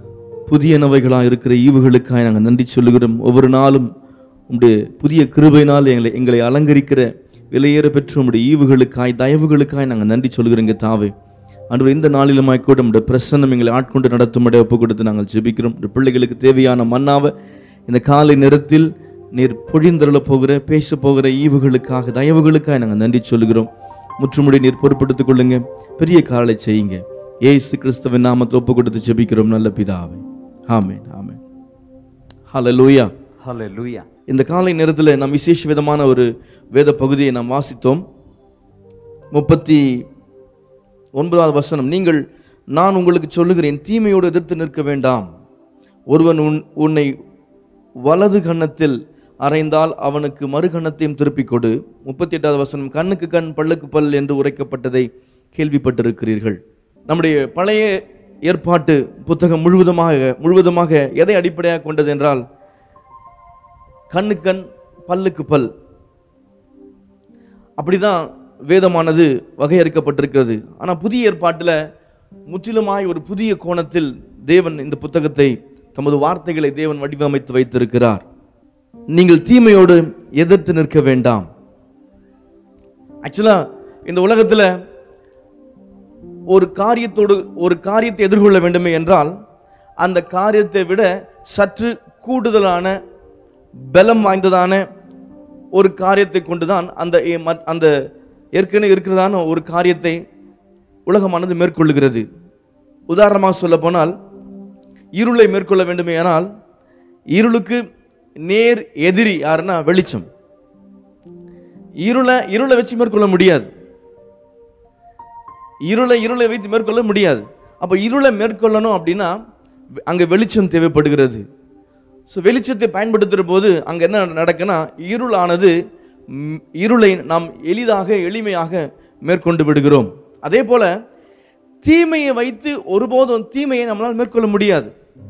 புதியனவைகளாக இருக்கிற ஈவுகளுக்காய் நாங்கள் நன்றி சொல்லுகிறோம் ஒவ்வொரு நாளும் உம்முடைய புதிய கிருபையினால் எங்களை எங்களை அலங்கரிக்கிற விலையேற பெற்ற உம்முடைய ஈவுகளுக்காய் தயவுகளுக்காய் நாங்கள் நன்றி சொல்கிறோங்க தாவே அன்று இந்த நாளிலுமாய் கூட உம்முடைய பிரசன்னம் எங்களை ஆட்கொண்டு நடத்தும்படி ஒப்பு கொடுத்து நாங்கள் ஜெபிக்கிறோம் இந்த பிள்ளைகளுக்கு தேவையான மன்னாவை இந்த காலை நேரத்தில் நீர் பொழிந்தருளப் போகிற பேச போகிற ஈவுகளுக்காக தயவுகளுக்காக நாங்கள் நன்றி சொல்கிறோம் முற்றுமுடி நீர் பொறுப்படுத்திக் கொள்ளுங்க பெரிய காலை செய்யுங்க ஏசு கிறிஸ்துவின் நாமத்தை ஒப்பு கொடுத்து ஜெபிக்கிறோம் நல்ல பிதாவே ஆமென் ஆமென் ஹalleluya ஹalleluya இந்த காலை நேரத்தில் நாம் விசேஷ விதமான ஒரு வேத பகுதியை நாம் வாசித்தோம் முப்பத்தி ஒன்பதாவது வசனம் நீங்கள் நான் உங்களுக்கு சொல்லுகிறேன் தீமையோடு எதிர்த்து நிற்க வேண்டாம் ஒருவன் உன் உன்னை வலது கன்னத்தில் அறைந்தால் அவனுக்கு மறு கன்னத்தையும் திருப்பிக் கொடு முப்பத்தி எட்டாவது வசனம் கண்ணுக்கு கண் பல்லுக்கு பல் என்று உரைக்கப்பட்டதை கேள்விப்பட்டிருக்கிறீர்கள் நம்முடைய பழைய ஏற்பாட்டு புத்தகம் முழுவதுமாக முழுவதுமாக எதை அடிப்படையாக கொண்டது என்றால் கண்ணுக்கு கண் பல்லுக்கு பல் அப்படிதான் வேதமானது வகையறுக்கப்பட்டிருக்கிறது ஆனால் புதிய ஏற்பாட்டில் முற்றிலுமாய் ஒரு புதிய கோணத்தில் தேவன் இந்த புத்தகத்தை தமது வார்த்தைகளை தேவன் வடிவமைத்து வைத்திருக்கிறார் நீங்கள் தீமையோடு எதிர்த்து நிற்க வேண்டாம் ஆக்சுவலா இந்த உலகத்துல ஒரு காரியத்தோடு ஒரு காரியத்தை எதிர்கொள்ள வேண்டுமே என்றால் அந்த காரியத்தை விட சற்று கூடுதலான பலம் வாய்ந்ததான ஒரு காரியத்தை கொண்டுதான் அந்த ஏ- மத்- அந்த ஏற்கனவே இருக்கிறதான ஒரு காரியத்தை உலகமானது மேற்கொள்ளுகிறது உதாரணமாக சொல்ல போனால் இருளை மேற்கொள்ள வேண்டுமே ஆனால் இருளுக்கு நேர் எதிரி யாருன்னா வெளிச்சம் இருளை இருளை வச்சு மேற்கொள்ள முடியாது இருளை இருளை வைத்து மேற்கொள்ள முடியாது அப்போ இருளை மேற்கொள்ளணும் அப்படின்னா அங்க வெளிச்சம் தேவைப்படுகிறது ஸோ வெளிச்சத்தை பயன்படுத்துகிற போது அங்க என்ன நடக்குன்னா இருளானது ம், இருளை நாம் எளிதாக எளிமையாக மேற்கொண்டு விடுகிறோம் அதே போல தீமையை வைத்து ஒருபோதும் தீமையை நம்மளால் மேற்கொள்ள முடியாது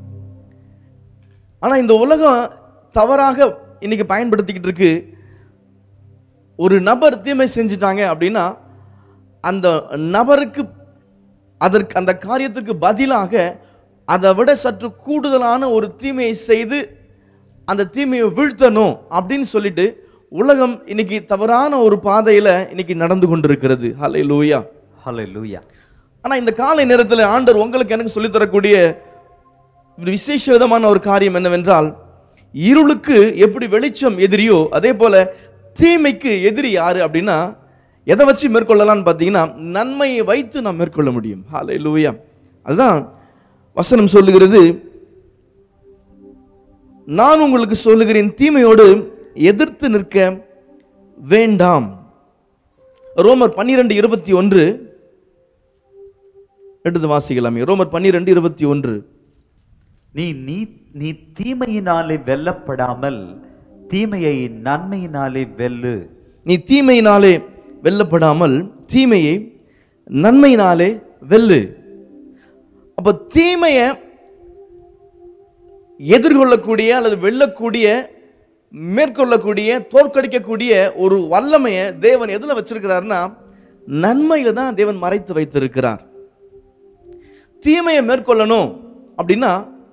ஆனா இந்த உலகம் தவறாக இன்னைக்கு பயன்படுத்திக்கிட்டு இருக்கு ஒரு நபர் தீமை செஞ்சிட்டாங்க அப்படின்னா அந்த நபருக்கு அதற்கு அந்த காரியத்திற்கு பதிலாக அதை விட சற்று கூடுதலான ஒரு தீமையை செய்து அந்த தீமையை வீழ்த்தணும் அப்படின்னு சொல்லிட்டு உலகம் இன்னைக்கு தவறான ஒரு பாதையில இன்னைக்கு நடந்து கொண்டிருக்கிறது ஹலை லூயா ஹalleluya ஆனா இந்த காலை நேரத்தில் ஆண்டவர் உங்களுக்கு எனக்கு சொல்லித் தரக்கூடிய ஒரு விசேஷ விதமான ஒரு காரியம் என்னவென்றால் இருளுக்கு எப்படி வெளிச்சம் எதிரியோ அதே போல தீமைக்கு எதிரி யாரு அப்படின்னா எதை வச்சு மேற்கொள்ளலாம்னு பார்த்தீங்கன்னா நன்மையை வைத்து நாம் மேற்கொள்ள முடியும் ஹாலே லூயா அதுதான் வசனம் சொல்லுகிறது நான் உங்களுக்கு சொல்லுகிறேன் தீமையோடு எதிர்த்து நிற்க வேண்டாம் ரோமர் பன்னிரெண்டு இருபத்தி ஒன்று எடுத்து வாசிக்கலாமே ரோமர் பன்னிரெண்டு இருபத்தி ஒன்று நீ நீ நீ தீமையினாலே வெல்லப்படாமல் தீமையை நன்மையினாலே வெல்லு நீ தீமையினாலே வெல்லப்படாமல் தீமையை நன்மையினாலே வெல்லு அப்ப தீமையை எதிர்கொள்ளக்கூடிய அல்லது வெல்லக்கூடிய மேற்கொள்ளக்கூடிய தோற்கடிக்கக்கூடிய ஒரு வல்லமையை தேவன் எதுல வச்சிருக்கிறார்னா நன்மையில தான் தேவன் மறைத்து வைத்திருக்கிறார் தீமையை மேற்கொள்ளணும் அப்படின்னா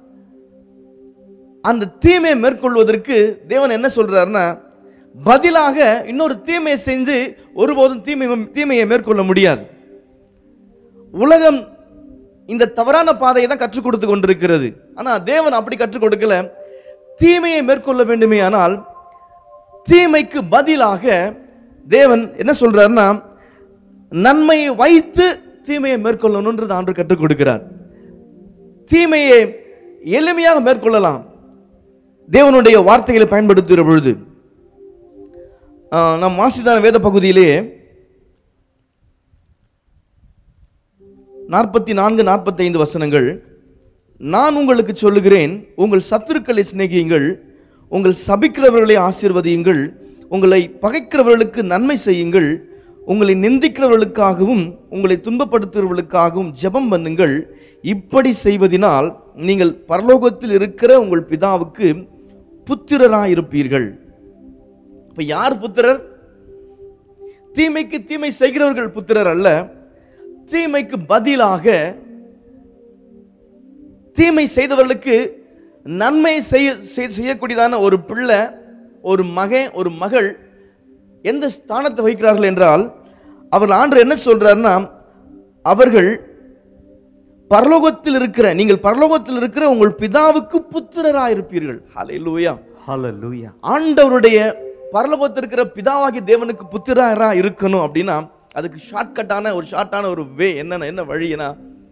அந்த தீமையை மேற்கொள்வதற்கு தேவன் என்ன சொல்றாருன்னா பதிலாக இன்னொரு தீமையை செஞ்சு ஒருபோதும் தீமை தீமையை மேற்கொள்ள முடியாது உலகம் இந்த தவறான பாதையை தான் கற்றுக் கொடுத்து கொண்டிருக்கிறது ஆனா தேவன் அப்படி கற்றுக் கொடுக்கல தீமையை மேற்கொள்ள வேண்டுமே ஆனால் தீமைக்கு பதிலாக தேவன் என்ன சொல்றாருன்னா நன்மையை வைத்து தீமையை மேற்கொள்ளணும்ன்றது ஆண்டு கற்றுக் கொடுக்கிறார் தீமையை எளிமையாக மேற்கொள்ளலாம் தேவனுடைய வார்த்தைகளை பயன்படுத்துகிற பொழுது ஆஹ், நாம் வாசித்தான வேத பகுதியிலேயே நாற்பத்தி நான்கு நாற்பத்தைந்து வசனங்கள் நான் உங்களுக்கு சொல்லுகிறேன் உங்கள் சத்துருக்களை சிநேகியுங்கள் உங்கள் சபிக்கிறவர்களை ஆசீர்வதியுங்கள் உங்களை பகைக்கிறவர்களுக்கு நன்மை செய்யுங்கள் உங்களை நிந்திக்கிறவர்களுக்காகவும் உங்களை துன்பப்படுத்துகிறவர்களுக்காகவும் ஜெபம் பண்ணுங்கள் இப்படி செய்வதினால் நீங்கள் பரலோகத்தில் இருக்கிற உங்கள் பிதாவுக்கு புத்திரராயிருப்பீர்கள் இப்ப யார் புத்திரர் தீமைக்கு தீமை செய்கிறவர்கள் புத்திரர் அல்ல தீமைக்கு பதிலாக தீமை செய்தவர்களுக்கு நன்மை செய்ய செய்- செய்யக்கூடியதான ஒரு பிள்ளை ஒரு மகன் ஒரு மகள் எந்த ஸ்தானத்தை வகிக்கிறார்கள் என்றால் அவர்கள் ஆண்டு என்ன சொல்றாருன்னா அவர்கள் பரலோகத்தில் இருக்கிற நீங்கள் பரலோகத்தில் இருக்கிற உங்கள் பிதாவுக்கு புத்திரராயிருப்பீர்கள் ஹalleluya ஹalleluya ஆண்டவருடைய பரலோகத்தில் இருக்கிற பிதாவாகி தேவனுக்கு புத்திரரா இருக்கணும் அப்படின்னா அதுக்கு ஷார்ட்கட்டான ஒரு ஷார்ட்டான ஒரு வே என்னன்னா என்ன வழினா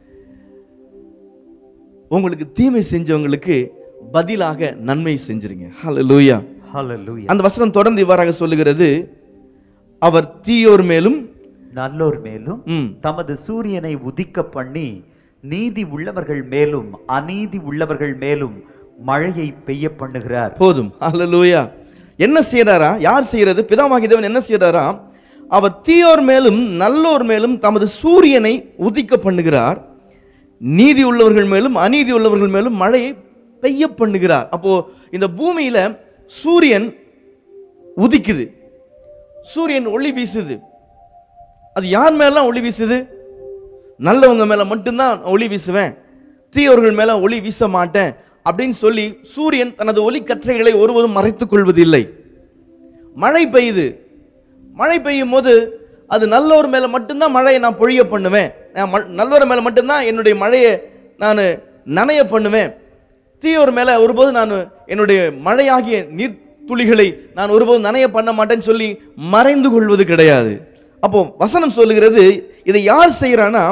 உங்களுக்கு தீமை செஞ்சவங்களுக்கு பதிலாக நன்மை செஞ்சிருங்க ஹalleluya ஹalleluya அந்த வசனம் தொடர்ந்து இவ்வாறாக சொல்லுகிறது அவர் தீயோர் மேலும் நல்லோர் மேலும் ம், தமது சூரியனை உதிக்க பண்ணி நீதி உள்ளவர்கள் மேலும் அநீதி உள்ளவர்கள் மேலும் மழையை பெய்ய பண்ணுகிறார் போதும் ஹalleluya என்ன செய்யறாரா யார் செய்யறது பிதாவாகி தேவன் என்ன செய்யறாரா அவர் தீயோர் மேலும் நல்லோர் மேலும் தமது சூரியனை உதிக்க பண்ணுகிறார் நீதி உள்ளவர்கள் மேலும் அநீதி உள்ளவர்கள் மேலும் மழையை பெய்ய பண்ணுகிறார் அப்போ இந்த பூமியில சூரியன் உதிக்குது சூரியன் ஒளி வீசுது அது யார் மேலாம் ஒளி வீசுது நல்லவங்க மேல மட்டும்தான் நான் ஒளி வீசுவேன் தீயவர்கள் மேல ஒளி வீச மாட்டேன் அப்படின்னு சொல்லி சூரியன் தனது ஒளி கற்றைகளை ஒருவரும் மறைத்துக் கொள்வதில்லை மழை பெய்யுது மழை பெய்யும் போது அது நல்லோர் மேல மட்டும்தான் மழையை நான் பொழிய பண்ணுவேன் நான் ம- நல்லோர் மேல மட்டும்தான் என்னுடைய மழையை நான் நனைய பண்ணுவேன் தீயோர் மேல ஒருபோது நான் என்னுடைய மழையாகிய நீர் துளிகளை நான் ஒருபோது நனைய பண்ண மாட்டேன்னு சொல்லி மறைந்து கொள்வது கிடையாது அப்போ வசனம் சொல்லுகிறது இதை யார் செய்கிறான்னா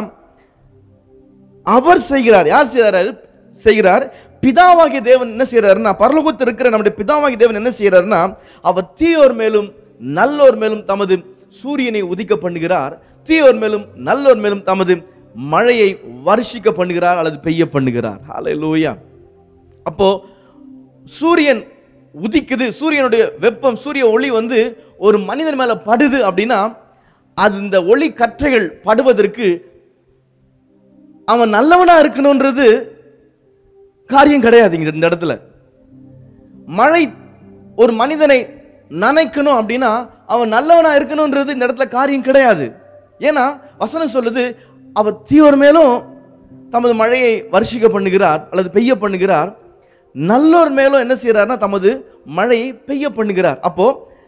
அவர் செய்கிறார் யார் செய்கிறார் செய்கிறார் பிதாவாகிய தேவன் என்ன செய்கிறாருன்னா பரலோகத்தில் இருக்கிற நம்முடைய பிதாவாகிய தேவன் என்ன செய்கிறாருன்னா அவர் தீயோர் மேலும் நல்லோர் மேலும் தமது சூரியனை உதிக்க பண்ணுகிறார் தீயோர் மேலும் நல்லோர் மேலும் தமது மழையை வருஷிக்க பண்ணுகிறார் அல்லது பெய்ய பண்ணுகிறார் ஹalleluya அப்போ சூரியன் உதிக்குது சூரியனுடைய வெப்பம் சூரிய ஒளி வந்து ஒரு மனிதன் மேல படுது அப்படின்னா அது இந்த ஒளி கற்றைகள் படுவதற்கு அவன் நல்லவனா இருக்கணும்ன்றது காரியம் கிடையாது இங்க இந்த இடத்துல மழை ஒரு மனிதனை நனைக்கணும் அப்படின்னா அவன் நல்லவனா இருக்கணும்ன்றது இந்த இடத்துல காரியம் கிடையாது ஏன்னா வசனம் சொல்லுது அவர் தீயோர் மேலும் தமது மழையை வருஷிக்க பண்ணுகிறார் அல்லது பெய்ய பண்ணுகிறார் நல்லோர் மேலும் என்ன செய்யறாருன்னா தமது மழையை பெய்ய பண்ணுகிறார் அப்போ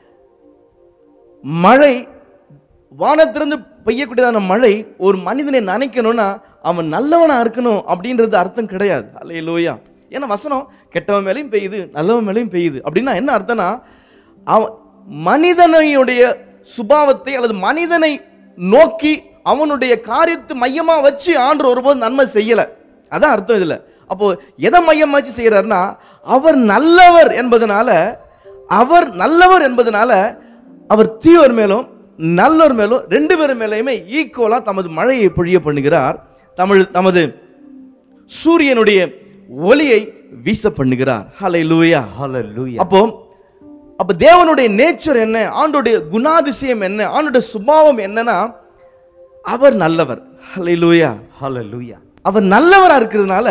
மழை வானத்திலிருந்து பெய்யக்கூடியதான மழை ஒரு மனிதனை நனைக்கணும்னா அவன் நல்லவனா இருக்கணும் அப்படின்றது அர்த்தம் கிடையாது அல்லையா ஏன்னா வசனம் கெட்டவன் மேலேயும் பெய்யுது நல்லவன் மேலேயும் பெய்யுது அப்படின்னா என்ன அர்த்தம்னா அவன் மனிதனையுடைய சுபாவத்தை அல்லது மனிதனை நோக்கி அவனுடைய காரியத்தை மையமா வச்சு ஆண்டு ஒருபோது நன்மை செய்யல அதான் அர்த்தம் இதுல அப்போ எதை மையமா வச்சு செய்யறாருன்னா அவர் நல்லவர் என்பதனால அவர் நல்லவர் என்பதனால அவர் தீயோர் மேலும் நல்லோர் மேலும் ரெண்டு பேர் மேலேயுமே ஈக்குவலா தமது மழையை பொழிய பண்ணுகிறார் தமிழ் தமது சூரியனுடைய ஒளியை வீச பண்ணுகிறார் ஹலை லூயா ஹalleluya அப்போ அப்ப தேவனுடைய நேச்சர் என்ன ஆண்டுடைய குணாதிசயம் என்ன ஆண்டுடைய சுபாவம் என்னன்னா அவர் நல்லவர் ஹலை லூயா ஹalleluya அவர் நல்லவரா இருக்கிறதுனால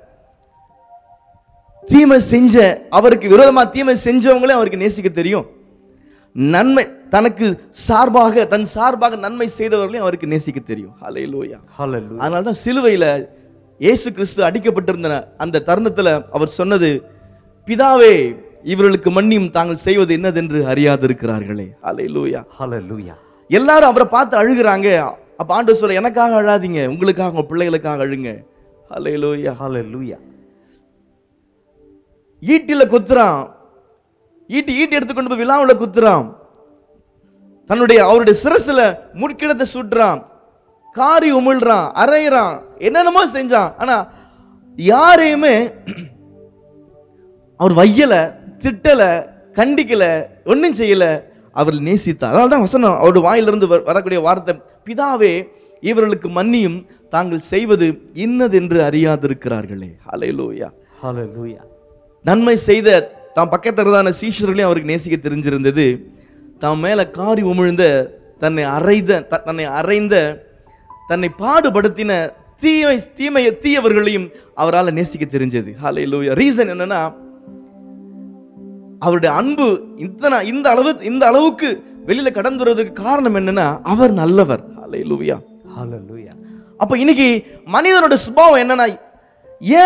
தீமை செஞ்ச அவருக்கு விரோதமா தீமை செஞ்சவங்களே அவருக்கு நேசிக்க தெரியும் நன்மை தனக்கு சார்பாக தன் சார்பாக நன்மை செய்தவர்களையும் அவருக்கு நேசிக்க தெரியும் ஹalleluya ஹalleluya அதனால தான் சிலுவையில் இயேசு கிறிஸ்து அடிக்கப்பட்டிருந்த அந்த தருணத்துல அவர் சொன்னது பிதாவே இவர்களுக்கு மன்னியும் தாங்கள் செய்வது என்னதென்று அறியாதிருக்கிறார்களே ஹalleluya ஹalleluya எல்லாரும் அவரை பார்த்து அழுகுறாங்க அப்ப ஆண்டு சொல்ல எனக்காக அழாதீங்க உங்களுக்காக உங்க பிள்ளைகளுக்காக அழுங்க ஹalleluya ஹalleluya ஈட்டில குத்துறான் ஈட்டி ஈட்டி எடுத்துக்கொண்டு போய் விழாவில் குத்துறான் தன்னுடைய அவருடைய சிரசுல முட்கிடத்தை சுட்டுறான் காரி உமிழ்றான் அரைகிறான் என்னென்னமோ செஞ்சான் ஆனா யாரையுமே அவர் வையல திட்டல கண்டிக்கல ஒண்ணும் செய்யல அவர் நேசித்தார் அதனால தான் வசனம் அவருடைய வாயிலிருந்து வ- வரக்கூடிய வார்த்தை பிதாவே இவர்களுக்கு மன்னியும் தாங்கள் செய்வது இன்னதென்று அறியாதிருக்கிறார்களே ஹalleluya ஹalleluya நன்மை செய்த தாம் பக்கத்தில் இருந்தான சீஷர்களையும் அவருக்கு நேசிக்க தெரிஞ்சிருந்தது தாம் மேல காரி உமிழ்ந்த தன்னை அறைந்த த- தன்னை அறைந்த தன்னை பாடுபடுத்தின தீமை தீமைய தீயவர்களையும் அவரால் நேசிக்க தெரிஞ்சது ஹalleluya ரீசன் என்னன்னா அவருடைய அன்பு இத்தனை இந்த அளவு இந்த அளவுக்கு வெளியில கடந்து வருவதற்கு காரணம் என்னன்னா அவர் நல்லவர் ஹalleluya ஹalleluya அப்ப இன்னைக்கு மனிதனோட சுபாவம் என்னன்னா ஏன்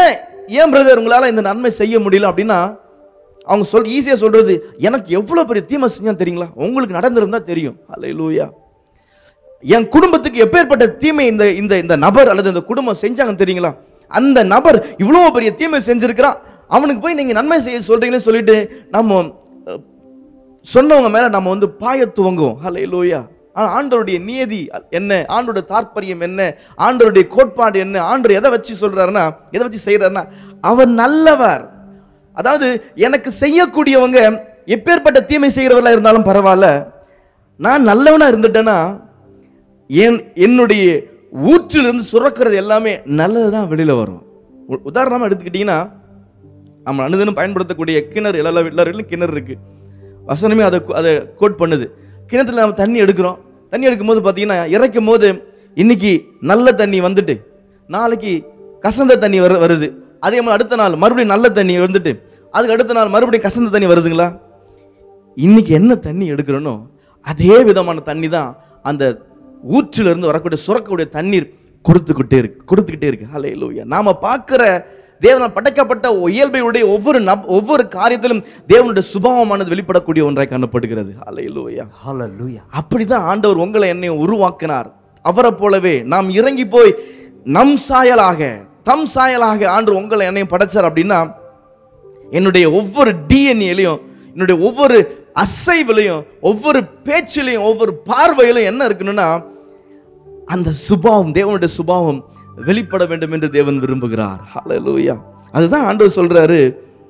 ஏன் பிரதர் உங்களால இந்த நன்மை செய்ய முடியல அப்படின்னா அவங்க சொல் ஈஸியா சொல்றது எனக்கு எவ்வளவு பெரிய தீமை செஞ்சா தெரியுங்களா உங்களுக்கு நடந்திருந்தா தெரியும் அல்லேலூயா என் குடும்பத்துக்கு எப்பேற்பட்ட தீமை இந்த இந்த இந்த நபர் அல்லது இந்த குடும்பம் செஞ்சாங்க தெரியுங்களா அந்த நபர் இவ்வளவு பெரிய தீமை செஞ்சிருக்கிறான் அவனுக்கு போய் நீங்க நன்மை செய்ய சொல்றீங்களே சொல்லிட்டு நம்ம அஹ், சொன்னவங்க மேல நம்ம வந்து பாய துவங்குவோம் ஹalleluya ஆனா ஆண்டவருடைய நியதி என்ன ஆண்டோட தாற்பயம் என்ன ஆண்டவருடைய கோட்பாடு என்ன ஆண்டவர் எதை வச்சு சொல்றாருன்னா எதை வச்சு செய்யறாருன்னா அவர் நல்லவர் அதாவது எனக்கு செய்யக்கூடியவங்க எப்பேற்பட்ட தீமை செய்கிறவர்களா இருந்தாலும் பரவாயில்ல நான் நல்லவனா இருந்துட்டேன்னா என் என்னுடைய ஊற்றிலிருந்து சுரக்கிறது எல்லாமே நல்லது தான் வெளியில வரும் உ- உதாரணமா எடுத்துக்கிட்டீங்கன்னா நம்ம அனுதினம் பயன்படுத்தக்கூடிய கிணறு எல்லா எல்லாரிலும் கிணறு இருக்கு வசனமே அதை கு- அதை கோட் பண்ணுது கிணத்துல நம்ம தண்ணி எடுக்கிறோம் தண்ணி எடுக்கும்போது பார்த்தீங்கன்னா இறைக்கும் போது இன்னைக்கு நல்ல தண்ணி வந்துட்டு நாளைக்கு கசந்த தண்ணி வர வருது அதே மாதிரி அடுத்த நாள் மறுபடியும் நல்ல தண்ணி வந்துட்டு அதுக்கு அடுத்த நாள் மறுபடியும் கசந்த தண்ணி வருதுங்களா இன்னைக்கு என்ன தண்ணி எடுக்கிறனோ அதே விதமான தண்ணி தான் அந்த ஊற்றிலிருந்து இருந்து வரக்கூடிய சுரக்கக்கூடிய தண்ணீர் கொடுத்துக்கிட்டே இருக்கு கொடுத்துக்கிட்டே இருக்கு ஹalleluya நாம பார்க்கிற தேவனால் படைக்கப்பட்ட இயல்பையுடைய ஒவ்வொரு நப் ஒவ்வொரு காரியத்திலும் தேவனுடைய சுபாவமானது வெளிப்படக்கூடிய ஒன்றாய் காணப்படுகிறது ஹalleluya Hallelujah. அப்படிதான் ஆண்டவர் உங்களை என்னையும் உருவாக்கினார் அவரை போலவே நாம் இறங்கி போய் நம் சாயலாக தம் சாயலாக ஆண்டவர் உங்களை என்னையும் படைச்சார் அப்படின்னா என்னுடைய ஒவ்வொரு டிஎன்ஏலையும் என்னுடைய ஒவ்வொரு அசைவிலையும் ஒவ்வொரு பேச்சிலையும் ஒவ்வொரு பார்வையிலும் என்ன இருக்கணும்னா அந்த சுபாவம் தேவனுடைய சுபாவம் வெளிப்பட வேண்டும் என்று தேவன் விரும்புகிறார் ஹalleluya அதுதான் ஆண்டவர் சொல்றாரு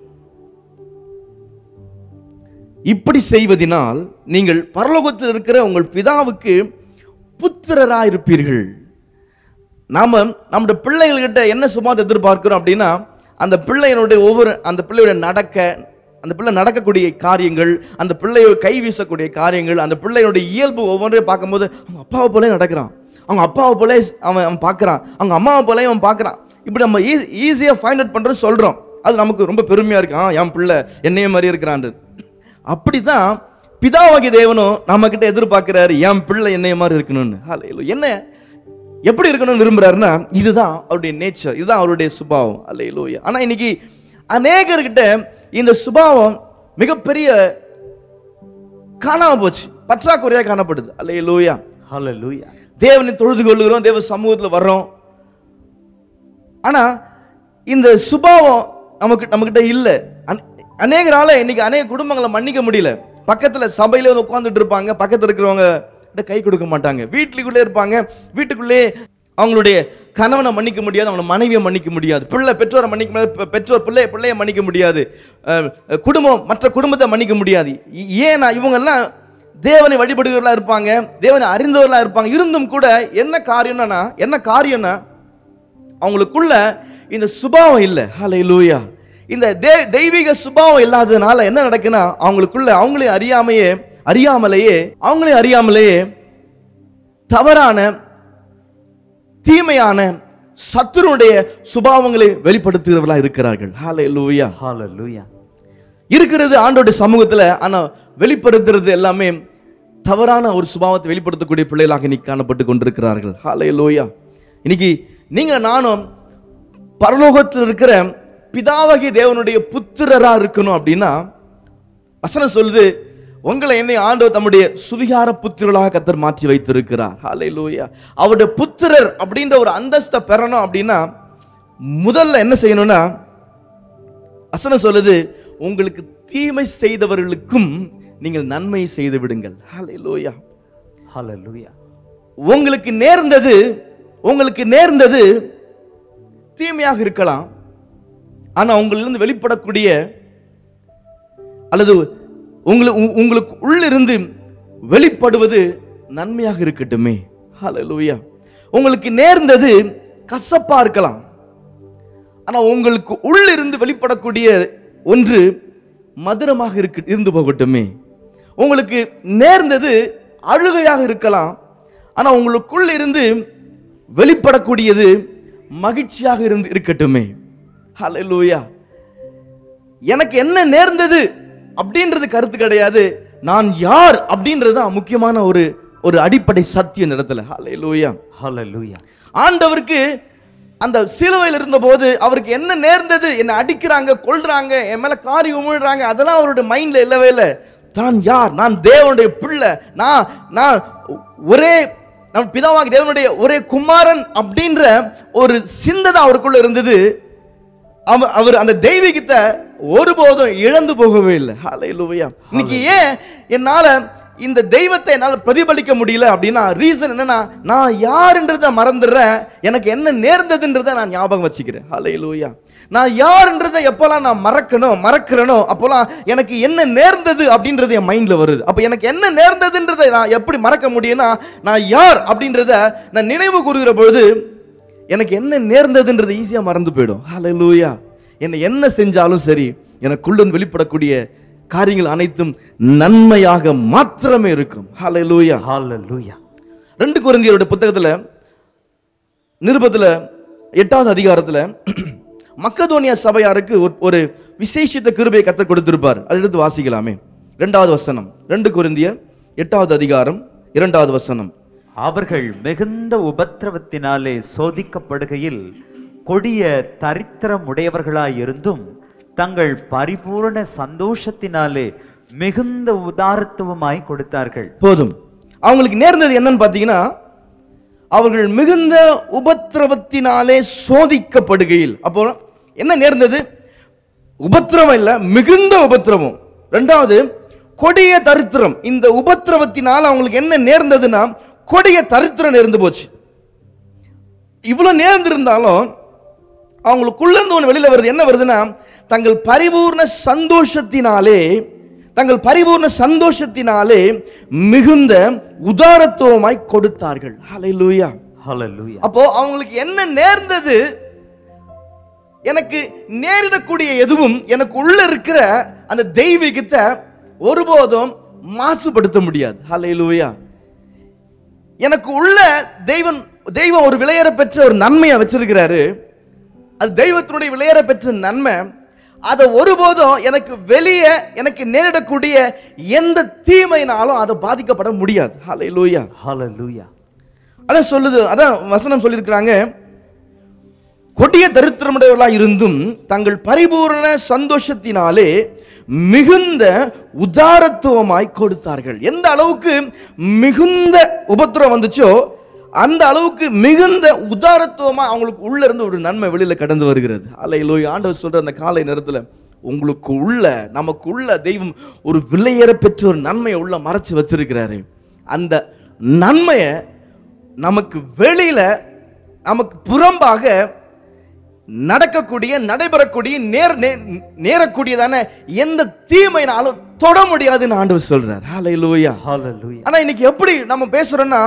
இப்படி செய்வதினால் நீங்கள் பரலோகத்தில் இருக்கிற உங்கள் பிதாவுக்கு புத்திரராயிருப்பீர்கள் நாம நம்முடைய பிள்ளைகள்கிட்ட என்ன சுபாவத்தை எதிர்பார்க்கிறோம் அப்படின்னா அந்த பிள்ளையினுடைய ஒவ்வொரு அந்த பிள்ளையோட நடக்க அந்த பிள்ளை நடக்கக்கூடிய காரியங்கள் அந்த பிள்ளையோட கை வீசக்கூடிய காரியங்கள் அந்த பிள்ளையோட இயல்பு ஒவ்வொன்றையும் பார்க்கும்போது அவங்க அப்பாவை போலே நடக்கிறான் அவங்க அப்பாவை போலே அவன் அவன் பார்க்கறான் அவங்க அம்மாவை போலே அவன் பார்க்கறான் இப்படி நம்ம ஈஸியாக ஃபைண்ட் அவுட் பண்றது சொல்றோம் அது நமக்கு ரொம்ப பெருமையா இருக்கு ஆ என் பிள்ளை என்னைய மாதிரி இருக்கிறான் அப்படிதான் பிதாவாகிய தேவனும் நம்ம கிட்ட எதிர்பார்க்கிறாரு என் பிள்ளை என்னைய மாதிரி இருக்கணும்னு ஹalleluya. என்ன எப்படி இருக்கணும்னு விரும்புறாருன்னா இதுதான் அவருடைய நேச்சர் இதுதான் அவருடைய சுபாவம் அல்லையிலூயா ஆனா இன்னைக்கு அநேகர்கிட்ட இந்த சுபாவம் மிகப்பெரிய காணாம போச்சு பற்றாக்குறையா காணப்படுது அல்லையிலூயா Hallelujah. தேவனை தொழுது கொள்ளுகிறோம் தேவ சமூகத்துல வர்றோம் ஆனா இந்த சுபாவம் நமக்கு நம்மகிட்ட இல்ல அந்- அநேகரால இன்னைக்கு அநேக குடும்பங்களை மன்னிக்க முடியல பக்கத்துல சபையில வந்து உட்கார்ந்துட்டு இருப்பாங்க பக்கத்துல இருக்கிறவங்க கிட்ட கை கொடுக்க மாட்டாங்க வீட்டுக்குள்ளே இருப்பாங்க வீட்டுக்குள்ளே அவங்களுடைய கணவனை மன்னிக்க முடியாது அவங்களோட மனைவியை மன்னிக்க முடியாது பிள்ளை பெற்றோரை மன்னிக்க முடியாது பெ- பெற்றோர் பிள்ளை பிள்ளையை மன்னிக்க முடியாது அஹ், குடும்பம் மற்ற குடும்பத்தை மன்னிக்க முடியாது இ- ஏன்னா இவங்கெல்லாம் தேவனை வழிபடுகிறவர்களா இருப்பாங்க தேவனை அறிந்தவர்களா இருப்பாங்க இருந்தும் கூட என்ன காரியம்னா என்ன காரியம்னா அவங்களுக்குள்ள இந்த சுபாவம் இல்லை ஹalleluya இந்த தே- தெய்வீக சுபாவம் இல்லாததுனால என்ன நடக்குன்னா அவங்களுக்குள்ள அவங்களே அறியாமையே அறியாமலேயே அவங்களே அறியாமலேயே தவறான தீமையான சத்துருடைய சுபாவங்களை வெளிப்படுத்துகிறவர்களா இருக்கிறார்கள் ஹalleluya Hallelujah. இருக்கிறது ஆண்டோட சமூகத்துல ஆனா வெளிப்படுத்துறது எல்லாமே தவறான ஒரு சுபாவத்தை வெளிப்படுத்தக்கூடிய பிள்ளைகளாக இன்னைக்கு காணப்பட்டு கொண்டிருக்கிறார்கள் ஹalleluya இன்னைக்கு நீங்க நானும் பரலோகத்தில் இருக்கிற பிதாவாகிய தேவனுடைய புத்திரரா இருக்கணும் அப்படின்னா வசனம் சொல்லுது உங்களை என்னை ஆண்டவர் தம்முடைய சுவிகார புத்திரர்களாக கத்தர் மாற்றி வைத்திருக்கிறார் ஹalleluya அவருடைய புத்திரர் அப்படின்ற ஒரு அந்தஸ்தை பெறணும் அப்படின்னா முதல்ல என்ன செய்யணும்னா வசனம் சொல்லுது உங்களுக்கு தீமை செய்தவர்களுக்கும் நீங்கள் நன்மை செய்து விடுங்கள் ஹalleluya Hallelujah. உங்களுக்கு நேர்ந்தது உங்களுக்கு நேர்ந்தது தீமையாக இருக்கலாம் ஆனா உங்களிலிருந்து வெளிப்படக்கூடிய அல்லது உங்களுக்கு உ- உங்களுக்கு உள்ளிருந்து வெளிப்படுவது நன்மையாக இருக்கட்டுமே ஹalleluya உங்களுக்கு நேர்ந்தது கசப்பா இருக்கலாம் ஆனா உங்களுக்கு உள்ளிருந்து வெளிப்படக்கூடிய ஒன்று மதுரமாக இருக்கு இருந்து போகட்டுமே உங்களுக்கு நேர்ந்தது அழுகையாக இருக்கலாம் ஆனா உங்களுக்குள்ள இருந்து வெளிப்படக்கூடியது மகிழ்ச்சியாக இருந்து இருக்கட்டுமே ஹalleluya எனக்கு என்ன நேர்ந்தது அப்படின்றது கருத்து கிடையாது நான் யார் அப்படின்றது தான் முக்கியமான ஒரு ஒரு அடிப்படை சத்தியம் இந்த இடத்துல ஹalleluya Hallelujah. ஆண்டவருக்கு அந்த சிலுவையில் இருந்தபோது அவருக்கு என்ன நேர்ந்தது என்னை அடிக்கிறாங்க கொல்றாங்க என் மேல காரி உமிழ்றாங்க அதெல்லாம் அவருடைய மைண்ட்ல இல்லவே இல்லை தான் யார் நான் தேவனுடைய பிள்ளை நான் நான் ஒரே நம் பிதாவாகி தேவனுடைய ஒரே குமாரன் அப்படின்ற ஒரு சிந்தை தான் அவருக்குள்ள இருந்தது அவ- அவர் அந்த தெய்வீகத்தை ஒருபோதும் இழந்து போகவே இல்லை ஹalleluya இன்னைக்கு ஏன் என்னால இந்த தெய்வத்தை என்னால் பிரதிபலிக்க முடியல அப்படின்னா ரீசன் என்னன்னா நான் யாருன்றதை மறந்துடுறேன் எனக்கு என்ன நேர்ந்ததுன்றதை நான் ஞாபகம் வச்சுக்கிறேன் ஹalleluya நான் யாருன்றதை எப்போல்லாம் நான் மறக்கணும் மறக்கிறேனோ அப்போல்லாம் எனக்கு என்ன நேர்ந்தது அப்படின்றது என் மைண்ட்ல வருது அப்போ எனக்கு என்ன நேர்ந்ததுன்றதை நான் எப்படி மறக்க முடியும்னா நான் யார் அப்படின்றத நான் நினைவு கூறுகிற பொழுது எனக்கு என்ன நேர்ந்ததுன்றது ஈஸியா மறந்து போயிடும் ஹalleluya என்னை என்ன செஞ்சாலும் சரி எனக்குள்ள வெளிப்படக்கூடிய காரியங்கள் அனைத்தும் நன்மையாக மாத்திரமே இருக்கும் ஹalleluya ஹalleluya ரெண்டு குருந்தியருடைய புத்தகத்துல நிருபத்துல எட்டாவது அதிகாரத்துல மக்கதோனியா சபையாருக்கு ஒரு- ஒரு விசேஷித்த கிருபையை கத்தர் கொடுத்திருப்பார் அதை எடுத்து வாசிக்கலாமே இரண்டாவது வசனம் ரெண்டு குருந்தியர் எட்டாவது அதிகாரம் இரண்டாவது வசனம் அவர்கள் மிகுந்த உபத்திரவத்தினாலே சோதிக்கப்படுகையில் கொடிய தரித்திரமுடையவர்களாயிருந்தும் தங்கள் பரிபூரண சந்தோஷத்தினாலே மிகுந்த உதாரத்துவமாய் கொடுத்தார்கள் போதும் அவங்களுக்கு நேர்ந்தது என்னன்னு பார்த்தீங்கன்னா அவர்கள் மிகுந்த உபத்திரவத்தினாலே சோதிக்கப்படுகையில் அப்போ என்ன நேர்ந்தது உபத்திரவம் இல்ல மிகுந்த உபத்திரவம் ரெண்டாவது கொடிய தரித்திரம் இந்த உபத்திரவத்தினால் அவங்களுக்கு என்ன நேர்ந்ததுன்னா கொடிய தரித்திரம் நேர்ந்து போச்சு இவ்வளவு நேர்ந்திருந்தாலும் அவங்களுக்குள்ள இருந்து ஒன்று வெளியில வருது என்ன வருதுன்னா தங்கள் பரிபூர்ண சந்தோஷத்தினாலே தங்கள் பரிபூர்ண சந்தோஷத்தினாலே மிகுந்த உதாரத்துவமாய் கொடுத்தார்கள் ஹalleluya ஹalleluya அப்போ அவங்களுக்கு என்ன நேர்ந்தது எனக்கு நேரிடக்கூடிய எதுவும் எனக்கு உள்ள இருக்கிற அந்த தெய்வீகத்தை ஒருபோதும் மாசுபடுத்த முடியாது ஹalleluya எனக்கு உள்ள தெய்வன் தெய்வம் ஒரு விளையாட பெற்ற ஒரு நன்மையை வச்சிருக்கிறாரு அது தெய்வத்தினுடைய விளையாட பெற்ற நன்மை அதை ஒருபோதும் எனக்கு வெளியே எனக்கு நேரிடக்கூடிய எந்த தீமையினாலும் அதை பாதிக்கப்பட முடியாது ஹalleluya ஹalleluya அதான் சொல்லுது அதான் வசனம் சொல்லியிருக்கிறாங்க கொடிய தரித்திரமுடையவர்களாக இருந்தும் தங்கள் பரிபூரண சந்தோஷத்தினாலே மிகுந்த உதாரத்துவமாய் கொடுத்தார்கள் எந்த அளவுக்கு மிகுந்த உபத்திரம் வந்துச்சோ அந்த அளவுக்கு மிகுந்த உதாரத்துவமா அவங்களுக்கு உள்ள இருந்து ஒரு நன்மை வெளியில கடந்து வருகிறது அல்ல ஆண்டவர் சொல்ற அந்த காலை நேரத்துல உங்களுக்கு உள்ள நமக்கு உள்ள தெய்வம் ஒரு விலையேற பெற்ற ஒரு நன்மையை உள்ள மறைச்சு வச்சிருக்கிறாரு அந்த நன்மையை நமக்கு வெளியில நமக்கு புறம்பாக நடக்கக்கூடிய நடைபெறக்கூடிய நேர் நே- நேரக்கூடியதான எந்த தீமைனாலும் தொட முடியாதுன்னு ஆண்டவர் சொல்றார் ஹalleluya ஹalleluya ஆனா இன்னைக்கு எப்படி நம்ம பேசுறோம்னா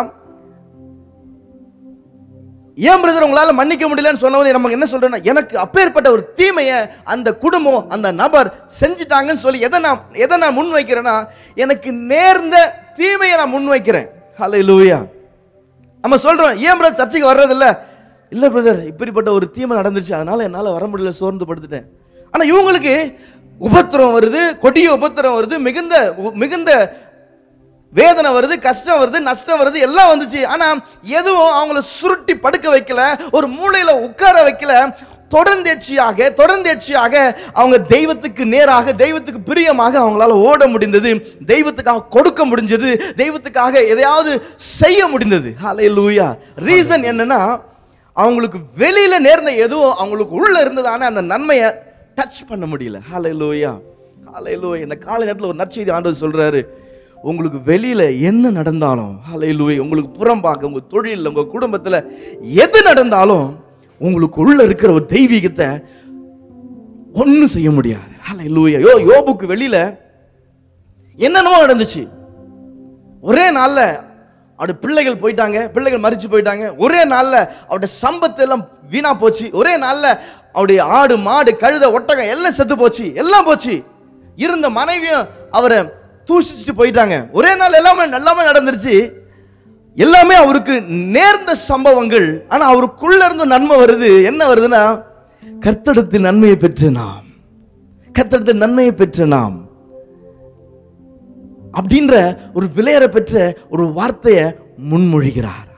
ஏன் பிரதர் உங்களால மன்னிக்க முடியலன்னு சொன்னவங்க நமக்கு என்ன சொல்றேன்னா எனக்கு அப்பேற்பட்ட ஒரு தீமையை அந்த குடும்பம் அந்த நபர் செஞ்சுட்டாங்கன்னு சொல்லி எதை நான் எதை நான் முன் வைக்கிறேன்னா எனக்கு நேர்ந்த தீமையை நான் முன் வைக்கிறேன் ஹalleluya நம்ம சொல்றோம் ஏன் பிரதர் சர்ச்சைக்கு வர்றதில்ல இல்ல பிரதர் இப்படிப்பட்ட ஒரு தீமை நடந்துருச்சு அதனால என்னால வர முடியல சோர்ந்து படுத்துட்டேன் ஆனா இவங்களுக்கு உபத்திரம் வருது கொடிய உபத்திரம் வருது மிகுந்த மிகுந்த வேதனை வருது கஷ்டம் வருது நஷ்டம் வருது எல்லாம் வந்துச்சு ஆனா எதுவும் அவங்கள சுருட்டி படுக்க வைக்கல ஒரு மூலையில உட்கார வைக்கல தொடர்ந்தேட்சியாக தொடர்ந்தேட்சியாக அவங்க தெய்வத்துக்கு நேராக தெய்வத்துக்கு பிரியமாக அவங்களால ஓட முடிந்தது தெய்வத்துக்காக கொடுக்க முடிஞ்சது தெய்வத்துக்காக எதையாவது செய்ய முடிந்தது ஹalleluya ரீசன் என்னன்னா அவங்களுக்கு வெளியில நேர்ந்த எதுவும் அவங்களுக்கு உள்ள இருந்ததான அந்த நன்மையை டச் பண்ண முடியல ஹalleluya ஹalleluya இந்த காலை நேரத்தில் ஒரு நற்செய்தி ஆண்டவர் சொல்றாரு உங்களுக்கு வெளியில என்ன நடந்தாலும் ஹalleluya உங்களுக்கு புறம்பாக்க உங்க தொழில் உங்க குடும்பத்துல எது நடந்தாலும் உங்களுக்கு உள்ள இருக்கிற ஒரு தெய்வீகத்தை ஒண்ணும் செய்ய முடியாது ஹalleluya யோ யோபுக்கு வெளியில என்னென்னமோ நடந்துச்சு ஒரே நாள்ல அவருடைய பிள்ளைகள் போயிட்டாங்க பிள்ளைகள் மறிச்சு போயிட்டாங்க ஒரே நாள்ல அவருடைய சம்பத்து எல்லாம் வீணா போச்சு ஒரே நாள்ல அவருடைய ஆடு மாடு கழுத ஒட்டகம் எல்லாம் செத்து போச்சு எல்லாம் போச்சு இருந்த மனைவியும் அவரை தூஷிச்சுட்டு போயிட்டாங்க ஒரே நாள் எல்லாமே நல்லாமே நடந்துருச்சு எல்லாமே அவருக்கு நேர்ந்த சம்பவங்கள் ஆனா அவருக்குள்ள இருந்து நன்மை வருது என்ன வருதுன்னா கர்த்தடத்தில் நன்மையை பெற்ற நாம் கர்த்தடத்தில் நன்மையை பெற்ற நாம் அப்படின்ற ஒரு விலையேற பெற்ற ஒரு வார்த்தையை முன்மொழிகிறார்